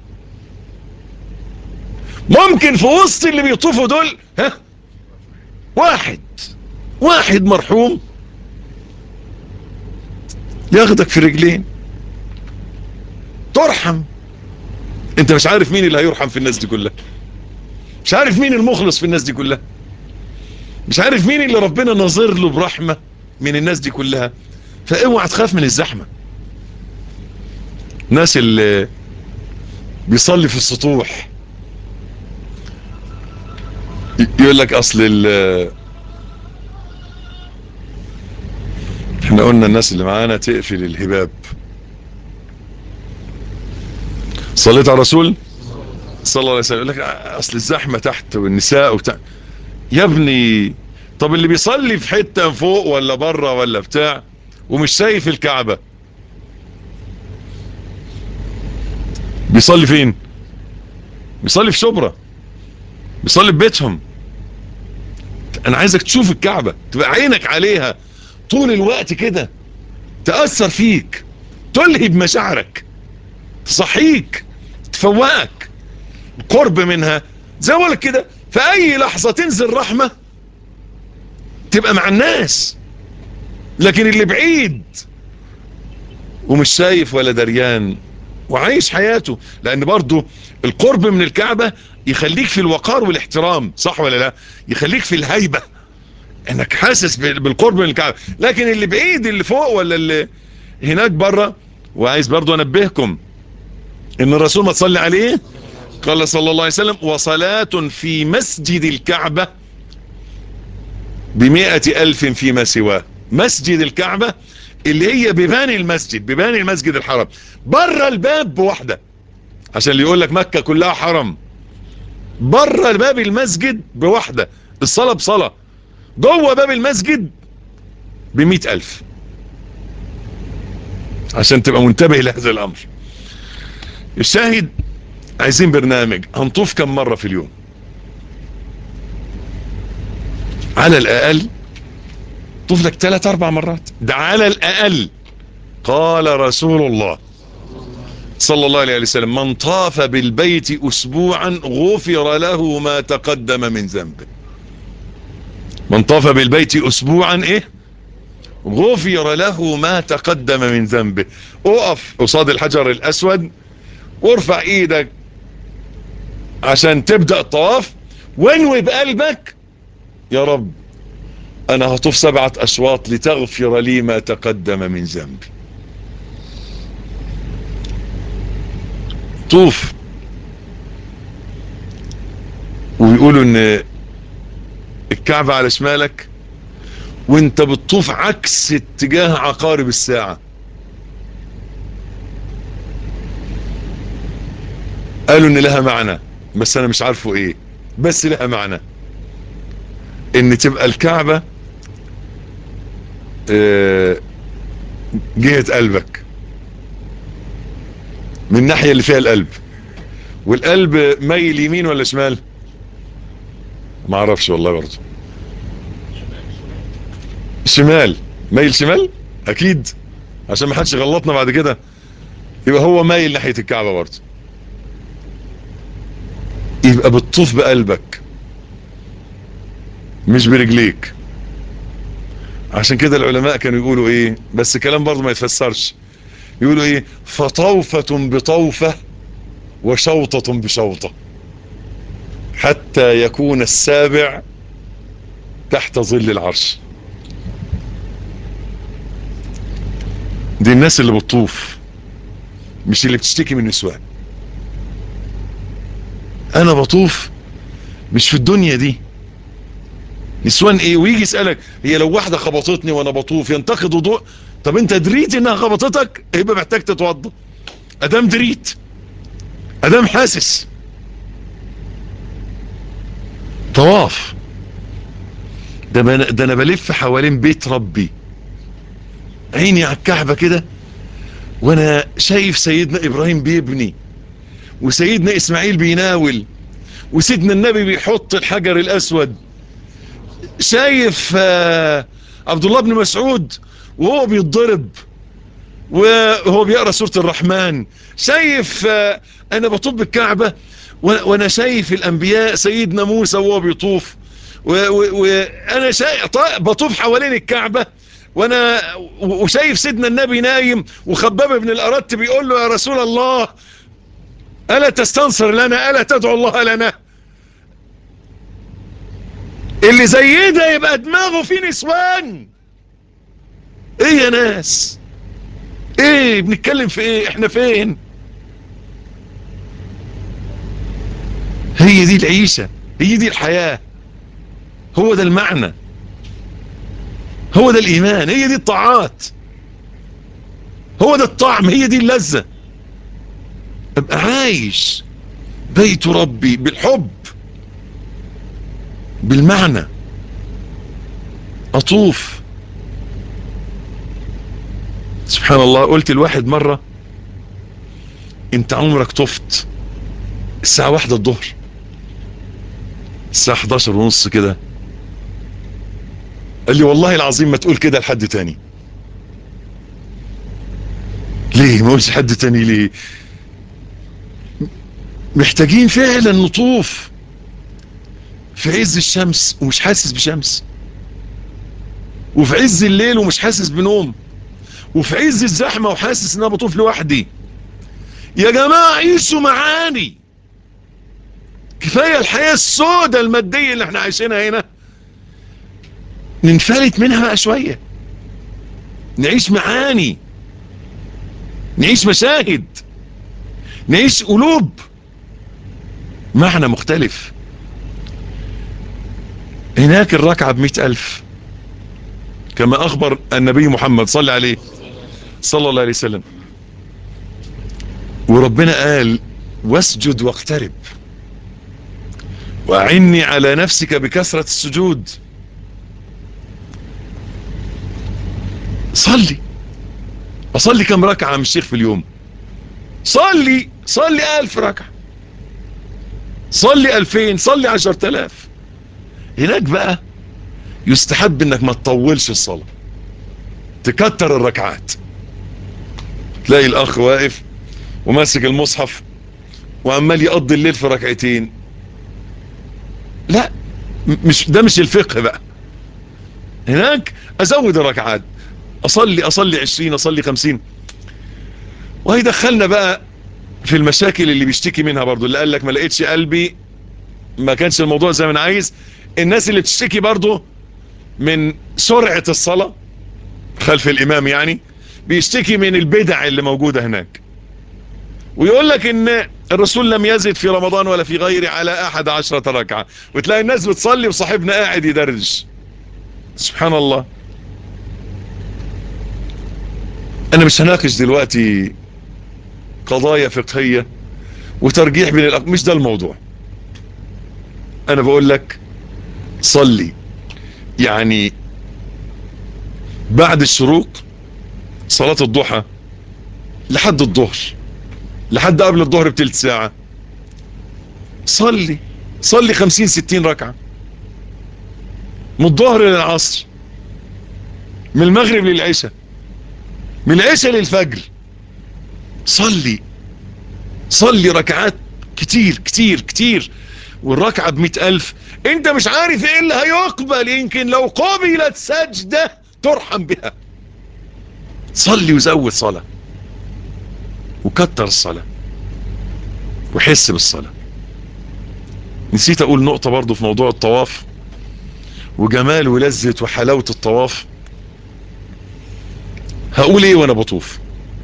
ممكن في وسط اللي بيطوفوا دول ها واحد واحد مرحوم ياخدك في رجلين ترحم انت مش عارف مين اللي هيرحم في الناس دي كلها مش عارف مين المخلص في الناس دي كلها مش عارف مين اللي ربنا نظر له برحمة من الناس دي كلها فاوعى تخاف من الزحمة ناس اللي بيصلي في السطوح يقول لك اصل ال احنا قلنا الناس اللي معانا تقفل الهباب صليت على الرسول صلى الله عليه وسلم يقول لك اصل الزحمه تحت والنساء وبتاع يا ابني طب اللي بيصلي في حته فوق ولا بره ولا بتاع ومش شايف الكعبه بيصلي فين بيصلي في شبرا بيصلي في بيتهم انا عايزك تشوف الكعبه تبقى عينك عليها طول الوقت كده تأثر فيك تلهب مشاعرك تصحيك تفوقك القرب منها زي ما كده في اي لحظة تنزل رحمة تبقى مع الناس لكن اللي بعيد ومش شايف ولا دريان وعايش حياته لان برضو القرب من الكعبة يخليك في الوقار والاحترام صح ولا لا يخليك في الهيبة انك حاسس بالقرب من الكعبة لكن اللي بعيد اللي فوق ولا اللي هناك بره وعايز برضو انبهكم ان الرسول ما تصلي عليه قال صلى الله عليه وسلم وصلاة في مسجد الكعبة بمئة الف فيما سواه مسجد الكعبة اللي هي ببان المسجد ببان المسجد الحرام بره الباب بواحدة عشان اللي يقول لك مكة كلها حرم بره باب المسجد بواحدة الصلاة بصلاة جوه باب المسجد بمئة الف عشان تبقى منتبه لهذا الامر الشاهد عايزين برنامج هنطوف كم مرة في اليوم على الاقل طوف لك ثلاث اربع مرات ده على الاقل قال رسول الله صلى الله عليه وسلم من طاف بالبيت اسبوعا غفر له ما تقدم من ذنبه من طاف بالبيت اسبوعا ايه غفر له ما تقدم من ذنبه اقف قصاد الحجر الاسود وارفع ايدك عشان تبدأ الطواف وانوي بقلبك يا رب انا هطوف سبعة اشواط لتغفر لي ما تقدم من ذنبي طوف ويقولوا ان الكعبة على شمالك وانت بتطوف عكس اتجاه عقارب الساعة قالوا ان لها معنى بس انا مش عارفه ايه بس لها معنى ان تبقى الكعبة اه جهة قلبك من الناحية اللي فيها القلب والقلب ميل يمين ولا شمال ما اعرفش والله برضه شمال ميل شمال اكيد عشان ما حدش غلطنا بعد كده يبقى هو مايل ناحية الكعبة برضه يبقى بتطوف بقلبك مش برجليك عشان كده العلماء كانوا يقولوا ايه بس كلام برضه ما يتفسرش يقولوا ايه فطوفة بطوفة وشوطة بشوطة حتى يكون السابع تحت ظل العرش دي الناس اللي بتطوف مش اللي بتشتكي من نسوان انا بطوف مش في الدنيا دي نسوان ايه ويجي يسألك هي لو واحدة خبطتني وانا بطوف ينتقد وضوء طب انت دريت انها خبطتك يبقى محتاج تتوضى ادام دريت ادام حاسس طواف ده, من ده انا بلف حوالين بيت ربي عيني على الكعبة كده وانا شايف سيدنا ابراهيم بيبني وسيدنا اسماعيل بيناول وسيدنا النبي بيحط الحجر الاسود شايف آه عبد الله بن مسعود وهو بيتضرب وهو بيقرا سوره الرحمن شايف آه انا بطوف بالكعبه وانا شايف الانبياء سيدنا موسى وهو بيطوف وانا شايف بطوف حوالين الكعبه وانا وشايف سيدنا النبي نايم وخباب بن الارت بيقول له يا رسول الله الا تستنصر لنا الا تدعو الله لنا اللي زي ده يبقى دماغه فيه نسوان ايه يا ناس ايه بنتكلم في ايه احنا فين هي دي العيشة هي دي الحياة هو ده المعنى هو ده الايمان هي دي الطاعات هو ده الطعم هي دي اللذة ابقى عايش بيت ربي بالحب بالمعنى اطوف سبحان الله قلت الواحد مرة انت عمرك طفت الساعة واحدة الظهر الساعة 11 ونص كده قال لي والله العظيم ما تقول كده لحد تاني ليه ما قولش حد تاني ليه محتاجين فعلا نطوف في عز الشمس ومش حاسس بشمس وفي عز الليل ومش حاسس بنوم وفي عز الزحمة وحاسس ان انا بطوف لوحدي يا جماعة عيشوا معاني كفاية الحياة السوداء المادية اللي احنا عايشينها هنا ننفلت منها بقى شوية نعيش معاني نعيش مشاهد نعيش قلوب معنى مختلف هناك الركعة بمئة ألف كما أخبر النبي محمد صلى عليه صلى الله عليه وسلم وربنا قال واسجد واقترب وأعني على نفسك بكثرة السجود صلي أصلي كم ركعة من الشيخ في اليوم صلي صلي ألف ركعة صلي ألفين صلي عشر تلاف هناك بقى يستحب انك ما تطولش الصلاة تكتر الركعات تلاقي الاخ واقف وماسك المصحف وعمال يقضي الليل في ركعتين لا مش ده مش الفقه بقى هناك ازود الركعات اصلي اصلي عشرين اصلي خمسين وهيدخلنا بقى في المشاكل اللي بيشتكي منها برضو اللي قال لك ما لقيتش قلبي ما كانش الموضوع زي ما انا عايز الناس اللي بتشتكي برضو من سرعة الصلاة خلف الامام يعني بيشتكي من البدع اللي موجودة هناك ويقول لك ان الرسول لم يزد في رمضان ولا في غيره على احد عشرة ركعة وتلاقي الناس بتصلي وصاحبنا قاعد يدرج سبحان الله انا مش هناقش دلوقتي قضايا فقهية وترجيح بين الأق... مش ده الموضوع انا بقول لك صلي يعني بعد الشروق صلاة الضحى لحد الظهر لحد قبل الظهر بتلت ساعة صلي صلي خمسين ستين ركعة من الظهر للعصر من المغرب للعشاء من العشاء للفجر صلي صلي ركعات كتير كتير كتير والركعة بمئة ألف انت مش عارف ايه اللي هيقبل يمكن لو قبلت سجدة ترحم بها صلي وزود صلاة وكتر الصلاة وحس بالصلاة نسيت اقول نقطة برضو في موضوع الطواف وجمال ولذة وحلاوة الطواف هقول ايه وانا بطوف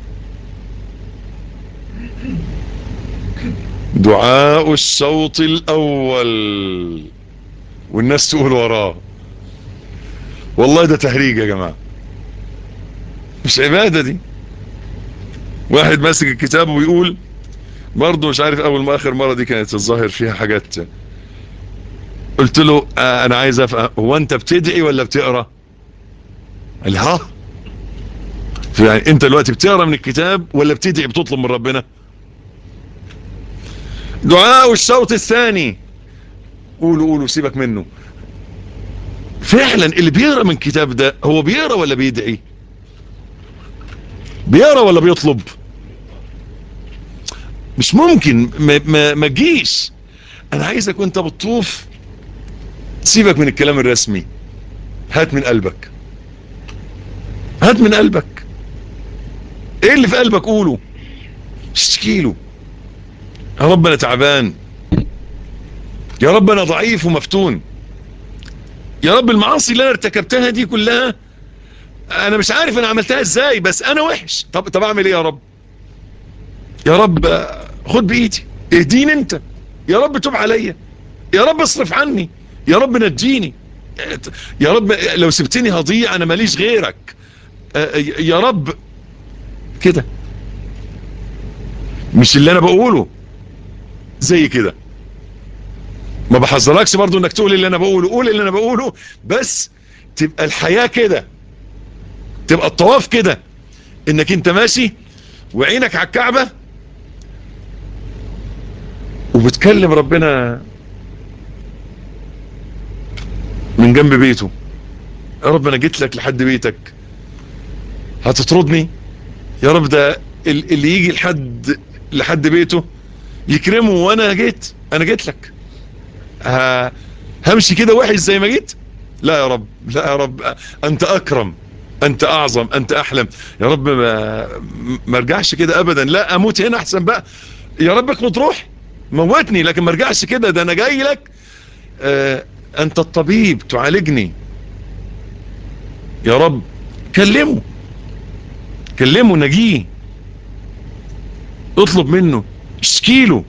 دعاء الشوط الاول والناس تقول وراه والله ده تهريج يا جماعة مش عبادة دي واحد ماسك الكتاب ويقول برضه مش عارف اول ما اخر مرة دي كانت الظاهر فيها حاجات قلت له آه انا عايز افهم هو انت بتدعي ولا بتقرا قال لي ها يعني انت دلوقتي بتقرا من الكتاب ولا بتدعي بتطلب من ربنا دعاء الشوط الثاني قولوا قولوا سيبك منه فعلا اللي بيقرا من الكتاب ده هو بيقرا ولا بيدعي بيقرا ولا بيطلب مش ممكن ما, ما, ما تجيش انا عايزك وانت بتطوف سيبك من الكلام الرسمي هات من قلبك هات من قلبك ايه اللي في قلبك قوله اشتكي له يا رب انا تعبان يا رب انا ضعيف ومفتون يا رب المعاصي اللي انا ارتكبتها دي كلها انا مش عارف انا عملتها ازاي بس انا وحش طب طب اعمل ايه يا رب يا رب خد بايدي اهديني انت يا رب توب عليا يا رب اصرف عني يا رب نجيني يا رب لو سبتني هضيع انا ماليش غيرك يا رب كده مش اللي انا بقوله زي كده ما بحذركش برضو انك تقول اللي انا بقوله قول اللي انا بقوله بس تبقى الحياة كده تبقى الطواف كده انك انت ماشي وعينك على الكعبة وبتكلم ربنا من جنب بيته يا رب انا جيت لك لحد بيتك هتطردني يا رب ده اللي يجي لحد لحد بيته يكرمه وانا جيت انا جيت لك همشي كده وحش زي ما جيت لا يا رب لا يا رب انت اكرم انت اعظم انت احلم يا رب ما, ما ارجعش كده ابدا لا اموت هنا احسن بقى يا رب اخد روح موتني لكن ما ارجعش كده ده انا جاي لك آه انت الطبيب تعالجني يا رب كلمه كلمه نجيه اطلب منه اشكيله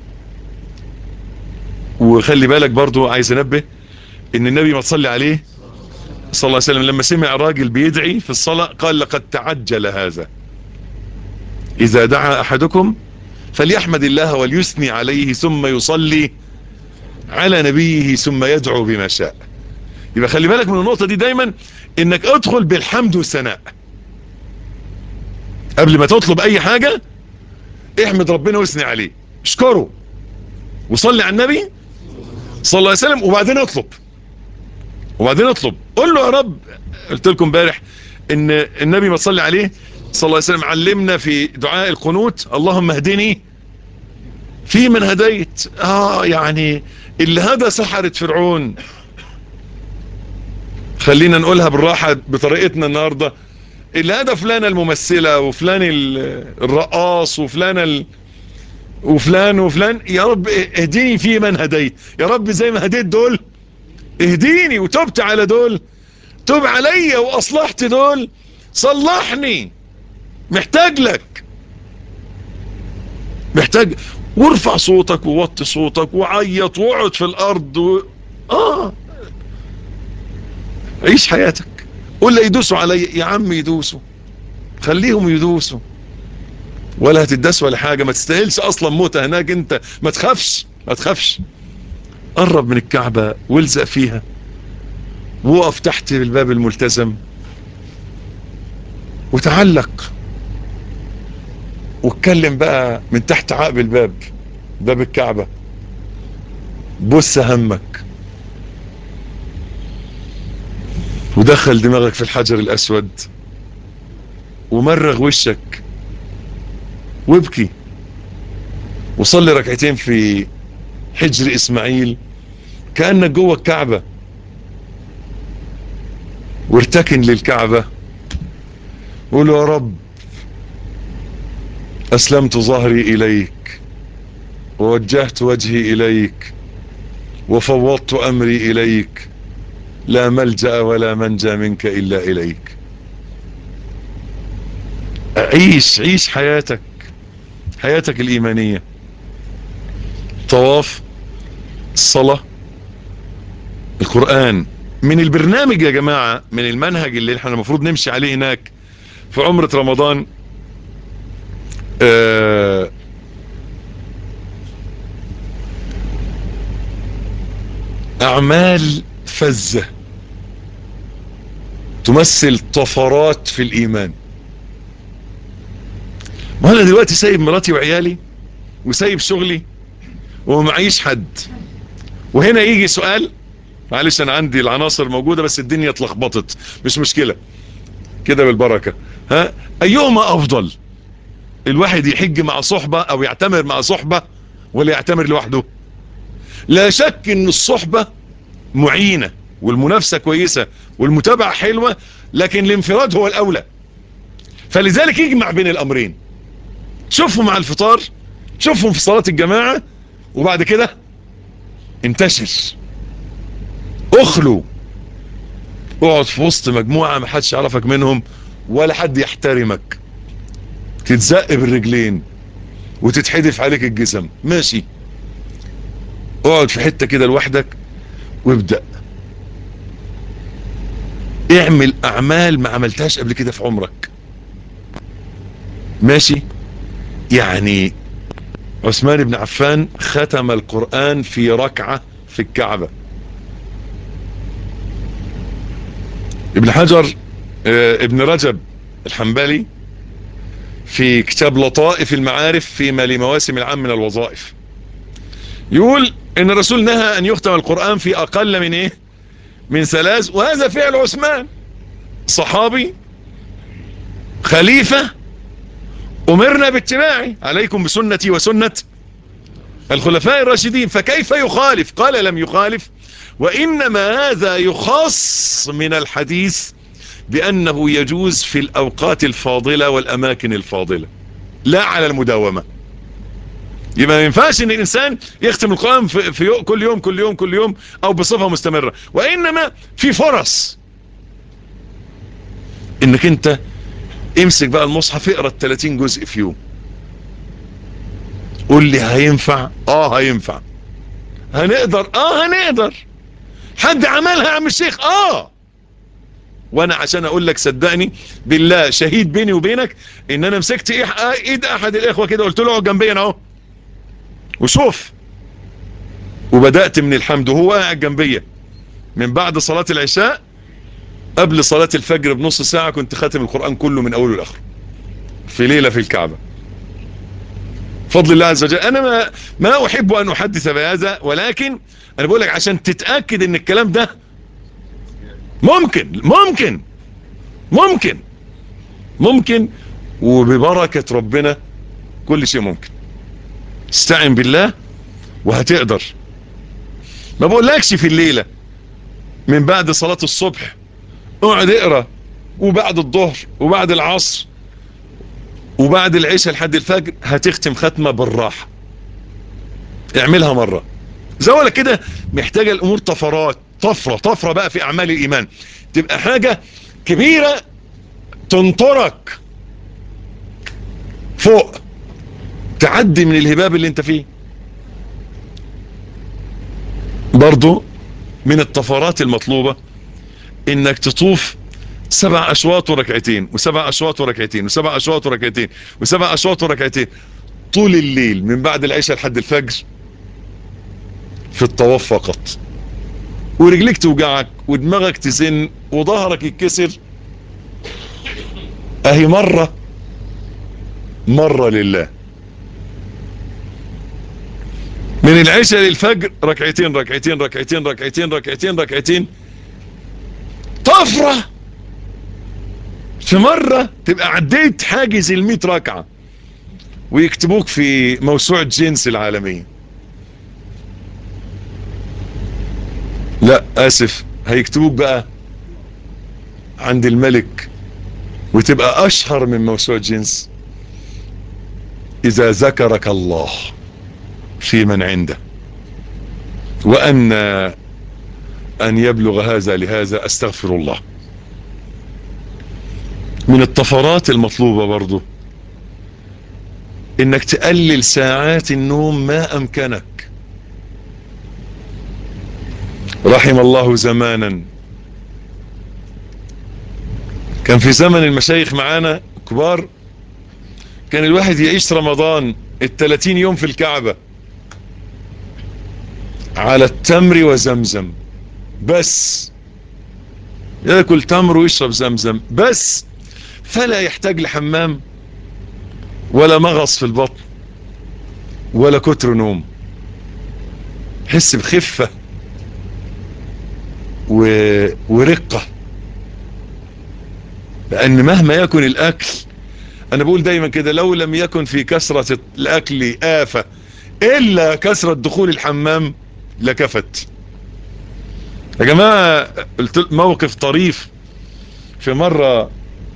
وخلي بالك برضو عايز انبه ان النبي ما تصلي عليه صلى الله عليه وسلم لما سمع راجل بيدعي في الصلاة قال لقد تعجل هذا اذا دعا احدكم فليحمد الله وليثني عليه ثم يصلي على نبيه ثم يدعو بما شاء يبقى خلي بالك من النقطة دي دايما انك ادخل بالحمد والثناء قبل ما تطلب اي حاجة احمد ربنا واثني عليه اشكره وصلي على النبي صلى الله عليه وسلم وبعدين اطلب وبعدين اطلب قول له يا رب قلت لكم امبارح ان النبي ما تصلي عليه صلى الله عليه وسلم علمنا في دعاء القنوت اللهم اهدني في من هديت اه يعني اللي هدى سحرة فرعون خلينا نقولها بالراحة بطريقتنا النهاردة اللي هدى فلانة الممثلة وفلان الرقاص وفلان ال... وفلان وفلان يا رب اهديني في من هديت يا رب زي ما هديت دول اهديني وتبت على دول تب عليا واصلحت دول صلحني محتاج لك محتاج وارفع صوتك ووطي صوتك وعيط واقعد في الارض و... اه عيش حياتك قول لي يدوسوا علي يا عم يدوسوا خليهم يدوسوا ولا هتدس ولا حاجة ما تستاهلش اصلا موت هناك انت ما تخافش ما تخافش قرب من الكعبة والزق فيها وقف تحت الباب الملتزم وتعلق واتكلم بقى من تحت عقب الباب باب الكعبة بص همك ودخل دماغك في الحجر الأسود ومرغ وشك وابكي وصلي ركعتين في حجر إسماعيل كأنك جوه الكعبة وارتكن للكعبة قول يا رب أسلمت ظهري إليك ووجهت وجهي إليك وفوضت أمري إليك لا ملجأ ولا منجى منك إلا إليك عيش عيش حياتك حياتك الإيمانية طواف الصلاة القرآن من البرنامج يا جماعة من المنهج اللي احنا المفروض نمشي عليه هناك في عمرة رمضان آه أعمال فزة تمثل طفرات في الإيمان ما أنا دلوقتي سايب مراتي وعيالي وسايب شغلي ومعيش حد وهنا يجي سؤال معلش أنا عندي العناصر موجودة بس الدنيا اتلخبطت مش مشكلة كده بالبركة ها أيهما أفضل الواحد يحج مع صحبة أو يعتمر مع صحبة ولا يعتمر لوحده لا شك ان الصحبة معينة والمنافسة كويسة والمتابعة حلوة لكن الانفراد هو الاولى فلذلك يجمع بين الامرين شوفوا مع الفطار شوفهم في صلاة الجماعة وبعد كده انتشر اخلوا اقعد في وسط مجموعة ما حدش يعرفك منهم ولا حد يحترمك تتزق بالرجلين وتتحدف عليك الجزم ماشي اقعد في حتة كده لوحدك وابدأ اعمل اعمال ما عملتهاش قبل كده في عمرك ماشي يعني عثمان بن عفان ختم القرآن في ركعة في الكعبة ابن حجر اه ابن رجب الحنبلي في كتاب لطائف المعارف فيما لمواسم العام من الوظائف يقول ان الرسول نهى ان يختم القرآن في اقل من ايه من ثلاث وهذا فعل عثمان صحابي خليفة امرنا باتباعي عليكم بسنتي وسنة الخلفاء الراشدين فكيف يخالف قال لم يخالف وانما هذا يخص من الحديث بانه يجوز في الاوقات الفاضلة والاماكن الفاضلة لا على المداومة يبقى ما ينفعش ان الانسان يختم القرآن في, في يوم كل يوم كل يوم كل يوم او بصفة مستمرة وانما في فرص انك انت امسك بقى المصحف اقرا ال 30 جزء في يوم قول لي هينفع اه هينفع هنقدر اه هنقدر حد عملها يا عم الشيخ اه وانا عشان اقول لك صدقني بالله شهيد بيني وبينك ان انا مسكت ايد احد الاخوة كده قلت له اقعد جنبي اهو وشوف وبدأت من الحمد وهو قاعد جنبيا من بعد صلاة العشاء قبل صلاة الفجر بنص ساعة كنت خاتم القرآن كله من أوله لآخره في ليلة في الكعبة فضل الله عز وجل أنا ما, ما أحب أن أحدث بهذا ولكن أنا بقول لك عشان تتأكد أن الكلام ده ممكن ممكن ممكن ممكن وببركة ربنا كل شيء ممكن استعن بالله وهتقدر ما بقولكش في الليلة من بعد صلاة الصبح اقعد اقرا وبعد الظهر وبعد العصر وبعد العشاء لحد الفجر هتختم ختمة بالراحة اعملها مرة زي ولا كده محتاجة الامور طفرات طفرة طفرة بقى في اعمال الايمان تبقى حاجة كبيرة تنطرك فوق تعدي من الهباب اللي انت فيه برضو من الطفرات المطلوبة انك تطوف سبع اشواط وركعتين وسبع اشواط وركعتين وسبع اشواط وركعتين وسبع اشواط وركعتين طول الليل من بعد العشاء لحد الفجر في الطواف فقط ورجليك توجعك ودماغك تزن وظهرك يتكسر اهي مرة مرة لله من العشاء للفجر ركعتين ركعتين ركعتين ركعتين ركعتين ركعتين طفرة في مرة تبقى عديت حاجز المئة ركعة ويكتبوك في موسوعة جنس العالمية لا اسف هيكتبوك بقى عند الملك وتبقى اشهر من موسوعة جنس اذا ذكرك الله في من عنده وان ان يبلغ هذا لهذا استغفر الله من الطفرات المطلوبة برضو انك تقلل ساعات النوم ما امكنك رحم الله زمانا كان في زمن المشايخ معانا كبار كان الواحد يعيش رمضان التلاتين يوم في الكعبة على التمر وزمزم بس ياكل تمر ويشرب زمزم بس فلا يحتاج لحمام ولا مغص في البطن ولا كتر نوم حس بخفة و... ورقة لأن مهما يكن الأكل أنا بقول دايما كده لو لم يكن في كسرة الأكل آفة إلا كسرة دخول الحمام لكفت يا جماعة قلت موقف طريف في مرة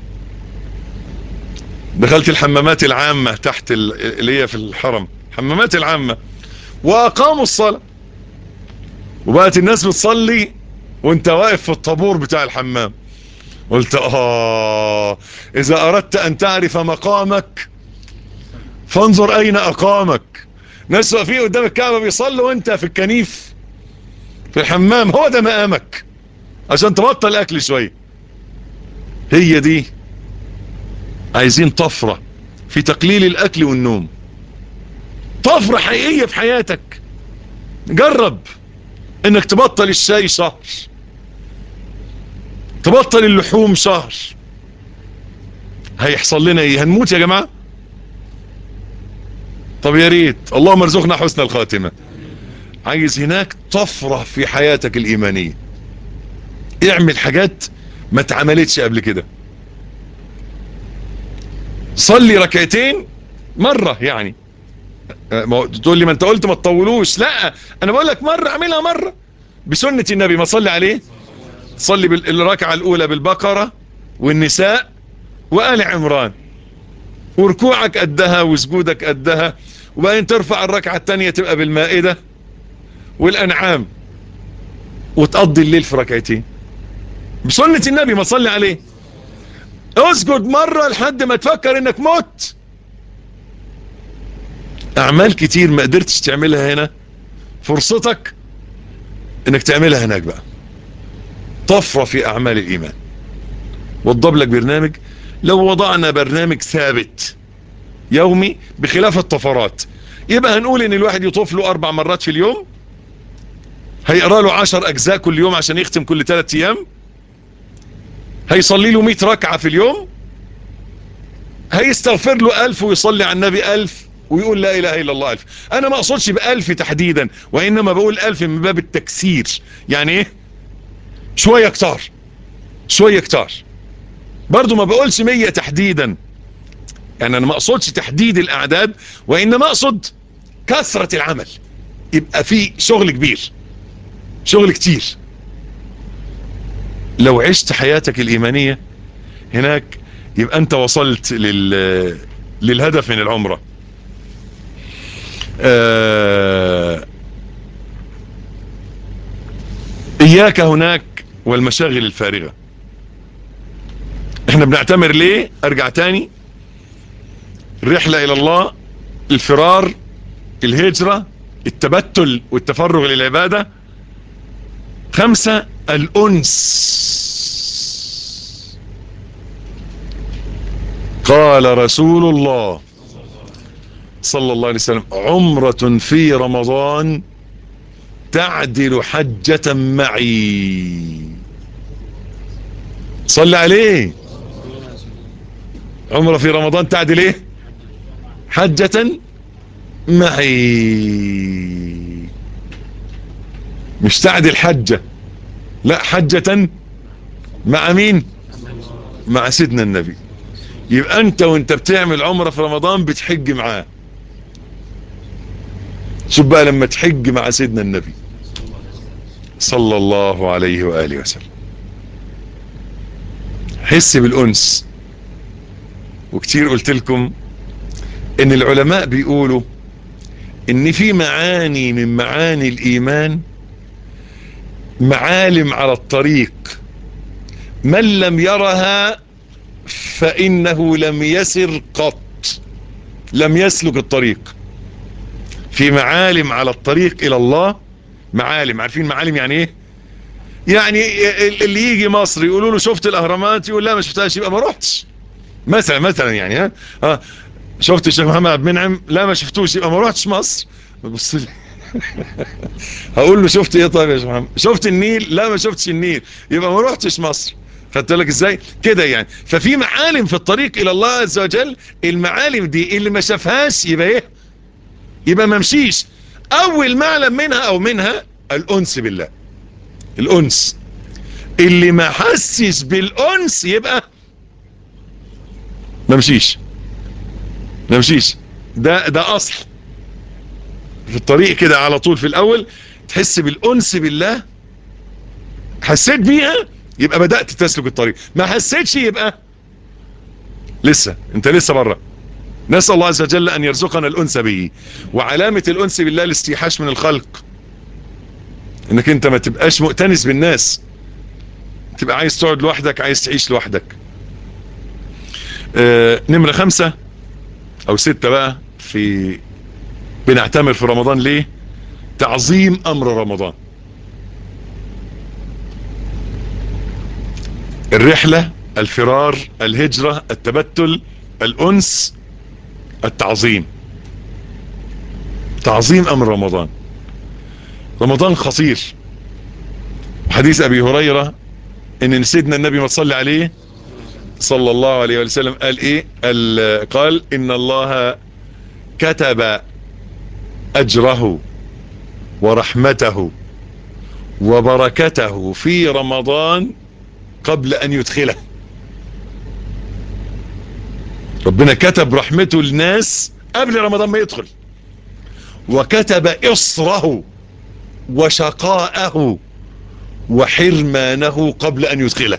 دخلت الحمامات العامة تحت اللي هي في الحرم حمامات العامة وأقاموا الصلاة وبقت الناس بتصلي وانت واقف في الطابور بتاع الحمام قلت آه إذا أردت أن تعرف مقامك فانظر أين أقامك ناس واقفين قدام الكعبة بيصلوا وانت في الكنيف في الحمام هو ده مقامك عشان تبطل أكل شوية هي دي عايزين طفرة في تقليل الأكل والنوم طفرة حقيقية في حياتك جرب انك تبطل الشاي شهر تبطل اللحوم شهر هيحصل لنا ايه هنموت يا جماعة طب يا ريت اللهم ارزقنا حسن الخاتمة عايز هناك طفرة في حياتك الايمانية اعمل حاجات ما اتعملتش قبل كده صلي ركعتين مرة يعني تقول لي ما انت قلت ما تطولوش لا انا بقول لك مرة اعملها مرة بسنة النبي ما صلي عليه صلي بالركعة الاولى بالبقرة والنساء وآل عمران وركوعك قدها وسجودك قدها وبعدين ترفع الركعة التانية تبقى بالمائدة والانعام وتقضي الليل في ركعتين بسنة النبي ما صلي عليه اسجد مرة لحد ما تفكر انك مت اعمال كتير ما قدرتش تعملها هنا فرصتك انك تعملها هناك بقى طفرة في اعمال الايمان وضب لك برنامج لو وضعنا برنامج ثابت يومي بخلاف الطفرات يبقى هنقول ان الواحد يطوف له اربع مرات في اليوم هيقرا له عشر اجزاء كل يوم عشان يختم كل ثلاث ايام هيصلي له 100 ركعة في اليوم هيستغفر له ألف ويصلي على النبي ألف ويقول لا إله إلا الله ألف أنا ما أقصدش بألف تحديدا وإنما بقول ألف من باب التكسير يعني إيه شوية كتار شوية كتار برضو ما بقولش مية تحديدا يعني أنا ما أقصدش تحديد الأعداد وإنما أقصد كثرة العمل يبقى في شغل كبير شغل كتير لو عشت حياتك الإيمانية هناك يبقى أنت وصلت لل... للهدف من العمرة آه... إياك هناك والمشاغل الفارغة احنا بنعتمر ليه ارجع تاني الرحلة الى الله الفرار الهجرة التبتل والتفرغ للعبادة خمسة الأنس قال رسول الله صلى الله عليه وسلم عمرة في رمضان تعدل حجة معي صلى عليه عمره في رمضان تعدل ايه حجة معي مش تعدل حجة لا حجة مع مين مع سيدنا النبي يبقى انت وانت بتعمل عمره في رمضان بتحج معاه شوف بقى لما تحج مع سيدنا النبي صلى الله عليه وآله وسلم حس بالأنس وكتير قلت لكم ان العلماء بيقولوا ان في معاني من معاني الايمان معالم على الطريق من لم يرها فانه لم يسر قط لم يسلك الطريق في معالم على الطريق الى الله معالم عارفين معالم يعني ايه يعني اللي يجي مصر يقولوا له شفت الاهرامات يقول لا ما شفتهاش يبقى ما رحتش مثلا مثلا يعني ها ها شفت الشيخ محمد عبد المنعم لا ما شفتوش يبقى ما رحتش مصر بص لي هقول له شفت ايه طيب يا شيخ محمد شفت النيل لا ما شفتش النيل يبقى ما رحتش مصر خدت لك ازاي كده يعني ففي معالم في الطريق الى الله عز وجل المعالم دي اللي ما شافهاش يبقى ايه يبقى ما مشيش اول معلم منها او منها الانس بالله الانس اللي ما حسش بالانس يبقى ما مشيش ما مشيش ده ده اصل في الطريق كده على طول في الاول تحس بالانس بالله حسيت بيها يبقى بدأت تسلك الطريق ما حسيتش يبقى لسه انت لسه بره نسأل الله عز وجل ان يرزقنا الانس به وعلامة الانس بالله الاستيحاش من الخلق انك انت ما تبقاش مؤتنس بالناس تبقى عايز تقعد لوحدك عايز تعيش لوحدك آه نمرة خمسة او ستة بقى في بنعتمر في رمضان ليه تعظيم امر رمضان الرحلة الفرار الهجرة التبتل الانس التعظيم تعظيم امر رمضان رمضان خطير حديث ابي هريرة ان سيدنا النبي ما تصلي عليه صلى الله عليه وسلم قال ايه قال, قال ان الله كتب اجره ورحمته وبركته في رمضان قبل ان يدخله ربنا كتب رحمته للناس قبل رمضان ما يدخل وكتب إصره وشقاءه وحرمانه قبل أن يدخله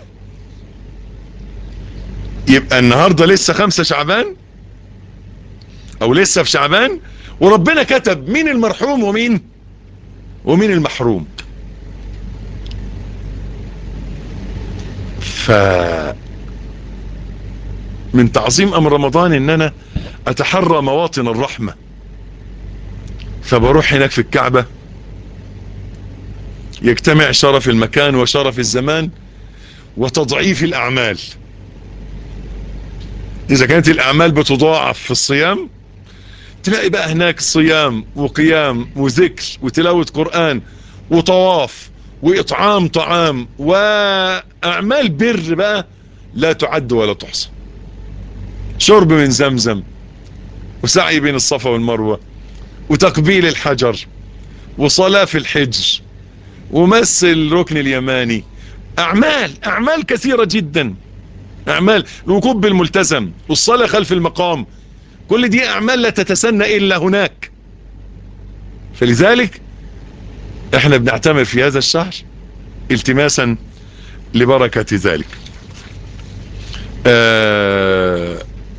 يبقى النهاردة لسه خمسة شعبان أو لسه في شعبان وربنا كتب مين المرحوم ومين ومين المحروم ف من تعظيم امر رمضان ان انا اتحرى مواطن الرحمة فبروح هناك في الكعبة يجتمع شرف المكان وشرف الزمان وتضعيف الاعمال اذا كانت الاعمال بتضاعف في الصيام تلاقي بقى هناك صيام وقيام وذكر وتلاوة قرآن وطواف واطعام طعام واعمال بر بقى لا تعد ولا تحصى شرب من زمزم وسعي بين الصفا والمروة وتقبيل الحجر وصلاة في الحج ومس الركن اليماني اعمال اعمال كثيرة جدا اعمال الوقوف بالملتزم والصلاة خلف المقام كل دي اعمال لا تتسنى الا هناك فلذلك احنا بنعتمر في هذا الشهر التماسا لبركة ذلك آه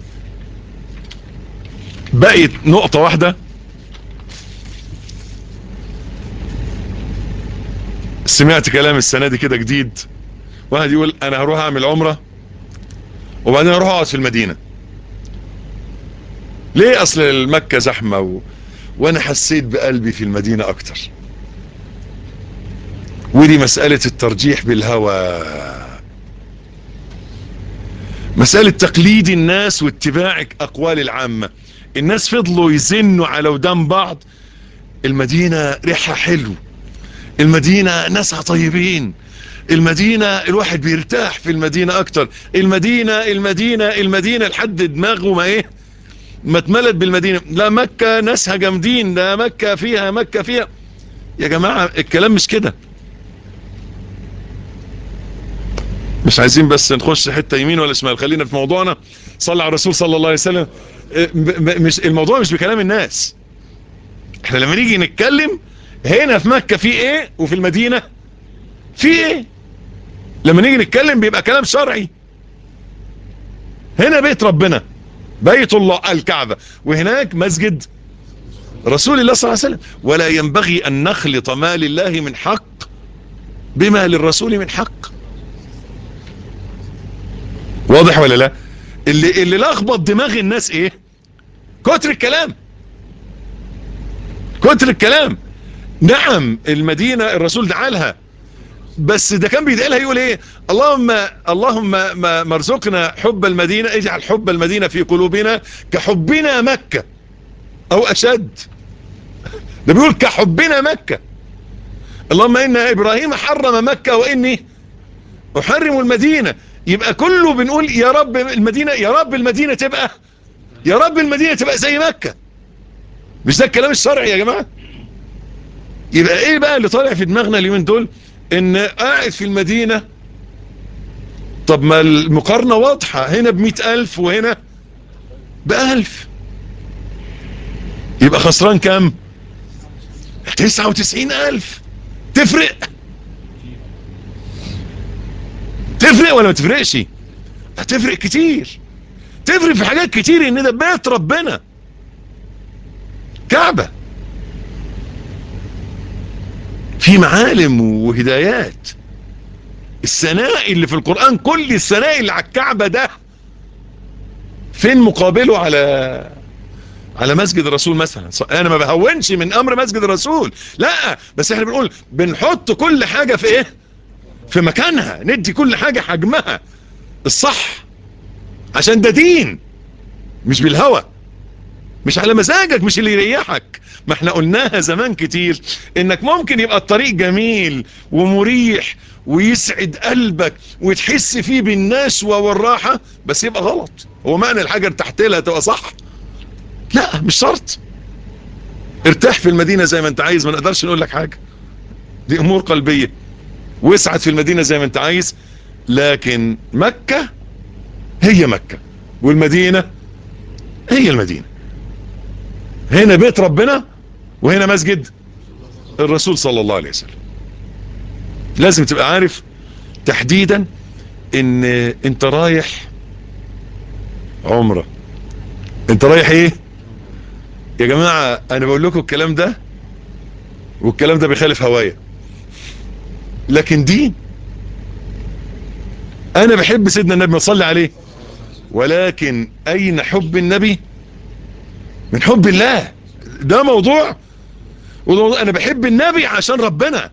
بقيت نقطة واحدة سمعت كلام السنة دي كده جديد واحد يقول انا هروح اعمل عمرة وبعدين اروح اقعد في المدينة ليه اصل المكة زحمة و... وانا حسيت بقلبي في المدينة اكتر ودي مسألة الترجيح بالهوى مسألة تقليد الناس واتباع اقوال العامة الناس فضلوا يزنوا على ودان بعض المدينة ريحها حلو المدينة ناسها طيبين المدينة الواحد بيرتاح في المدينة اكتر المدينة المدينة المدينة لحد دماغه ما ايه ما اتملت بالمدينة لا مكة ناسها جامدين ده مكة فيها مكة فيها يا جماعة الكلام مش كده مش عايزين بس نخش حتة يمين ولا شمال خلينا في موضوعنا صلى على الرسول صلى الله عليه وسلم مش الموضوع مش بكلام الناس احنا لما نيجي نتكلم هنا في مكة في ايه وفي المدينة في ايه لما نيجي نتكلم بيبقى كلام شرعي هنا بيت ربنا بيت الله الكعبة وهناك مسجد رسول الله صلى الله عليه وسلم ولا ينبغي أن نخلط ما لله من حق بما للرسول من حق واضح ولا لا اللي, اللي لخبط دماغ الناس ايه كتر الكلام كتر الكلام نعم المدينة الرسول دعالها بس ده كان بيدعي يقول ايه اللهم اللهم مرزقنا حب المدينة اجعل حب المدينة في قلوبنا كحبنا مكة او اشد ده بيقول كحبنا مكة اللهم ان ابراهيم حرم مكة واني احرم المدينة يبقى كله بنقول يا رب المدينة يا رب المدينة تبقى يا رب المدينة تبقى زي مكة مش ده الكلام الشرعي يا جماعة يبقى ايه بقى اللي طالع في دماغنا اليومين دول ان قاعد في المدينة طب ما المقارنة واضحة هنا بمئة الف وهنا بألف يبقى خسران كام تسعة وتسعين الف تفرق تفرق ولا ما تفرقش هتفرق كتير تفرق في حاجات كتير ان ده بيت ربنا كعبة في معالم وهدايات الثناء اللي في القرآن كل الثناء اللي على الكعبة ده فين مقابله على على مسجد الرسول مثلا انا ما بهونش من امر مسجد الرسول لا بس احنا بنقول بنحط كل حاجة في ايه في مكانها ندي كل حاجة حجمها الصح عشان ده دين مش بالهوى مش على مزاجك مش اللي يريحك ما احنا قلناها زمان كتير انك ممكن يبقى الطريق جميل ومريح ويسعد قلبك وتحس فيه بالنشوة والراحة بس يبقى غلط هو معنى الحاجة ارتحت لها تبقى صح لا مش شرط ارتاح في المدينة زي ما انت عايز ما نقدرش نقول لك حاجة دي امور قلبية واسعد في المدينة زي ما انت عايز لكن مكة هي مكة والمدينة هي المدينة هنا بيت ربنا وهنا مسجد الرسول صلى الله عليه وسلم لازم تبقى عارف تحديدا ان انت رايح عمره انت رايح ايه يا جماعة انا بقول لكم الكلام ده والكلام ده بيخالف هوايا لكن دين انا بحب سيدنا النبي ما صلي عليه ولكن اين حب النبي من حب الله ده موضوع وده انا بحب النبي عشان ربنا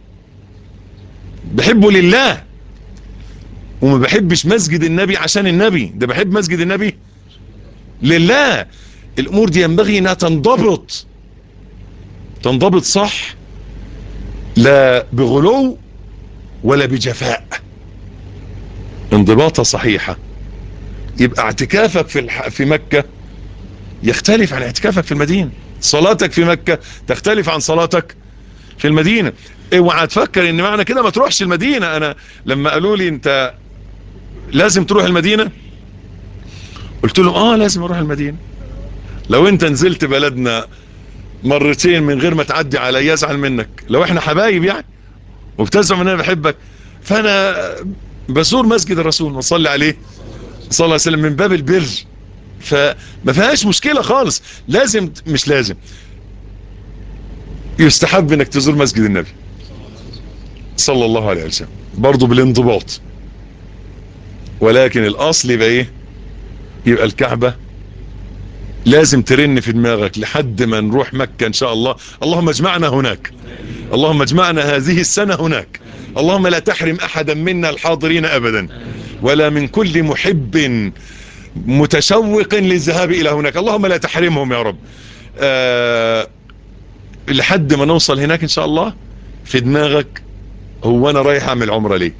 بحبه لله وما بحبش مسجد النبي عشان النبي ده بحب مسجد النبي لله الامور دي ينبغي انها تنضبط تنضبط صح لا بغلو ولا بجفاء انضباطها صحيحة يبقى اعتكافك في الح... في مكة يختلف عن اعتكافك في المدينة صلاتك في مكة تختلف عن صلاتك في المدينة اوعى تفكر ان معنى كده ما تروحش المدينة انا لما قالوا لي انت لازم تروح المدينة قلت لهم اه لازم اروح المدينة لو انت نزلت بلدنا مرتين من غير ما تعدي علي يزعل منك لو احنا حبايب يعني وبتزعم ان انا بحبك فانا بزور مسجد الرسول وصلي عليه صلى الله عليه وسلم من باب البر فما فيهاش مشكلة خالص لازم مش لازم يستحب انك تزور مسجد النبي صلى الله عليه وسلم برضو بالانضباط ولكن الاصل يبقى ايه يبقى الكعبة لازم ترن في دماغك لحد ما نروح مكة ان شاء الله اللهم اجمعنا هناك اللهم اجمعنا هذه السنة هناك اللهم لا تحرم احدا منا الحاضرين ابدا ولا من كل محب متشوق للذهاب الى هناك اللهم لا تحرمهم يا رب أه لحد ما نوصل هناك ان شاء الله في دماغك هو انا رايح اعمل عمرة ليه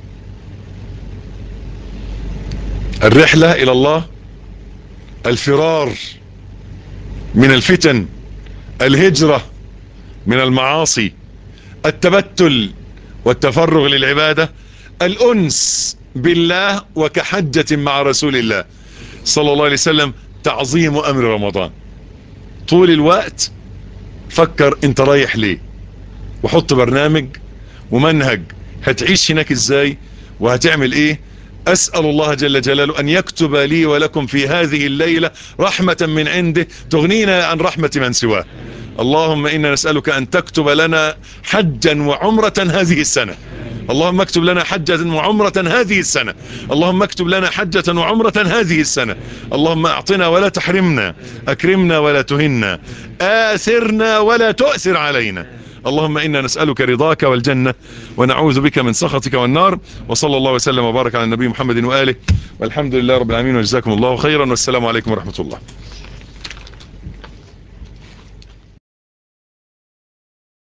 الرحلة الى الله الفرار من الفتن الهجرة من المعاصي التبتل والتفرغ للعبادة الأنس بالله وكحجة مع رسول الله صلى الله عليه وسلم تعظيم أمر رمضان طول الوقت فكر انت رايح ليه وحط برنامج ومنهج هتعيش هناك ازاي وهتعمل ايه أسأل الله جل جلاله أن يكتب لي ولكم في هذه الليلة رحمة من عنده تغنينا عن رحمة من سواه اللهم إنا نسألك أن تكتب لنا حجا وعمرة هذه السنة اللهم اكتب لنا حجة وعمرة هذه السنة اللهم اكتب لنا حجة وعمرة هذه السنة اللهم اعطنا ولا تحرمنا اكرمنا ولا تهنا آثرنا ولا تؤثر علينا اللهم إنا نسألك رضاك والجنة ونعوذ بك من سخطك والنار وصلى الله وسلم وبارك على النبي محمد وآله والحمد لله رب العالمين وجزاكم الله خيرا والسلام عليكم ورحمة الله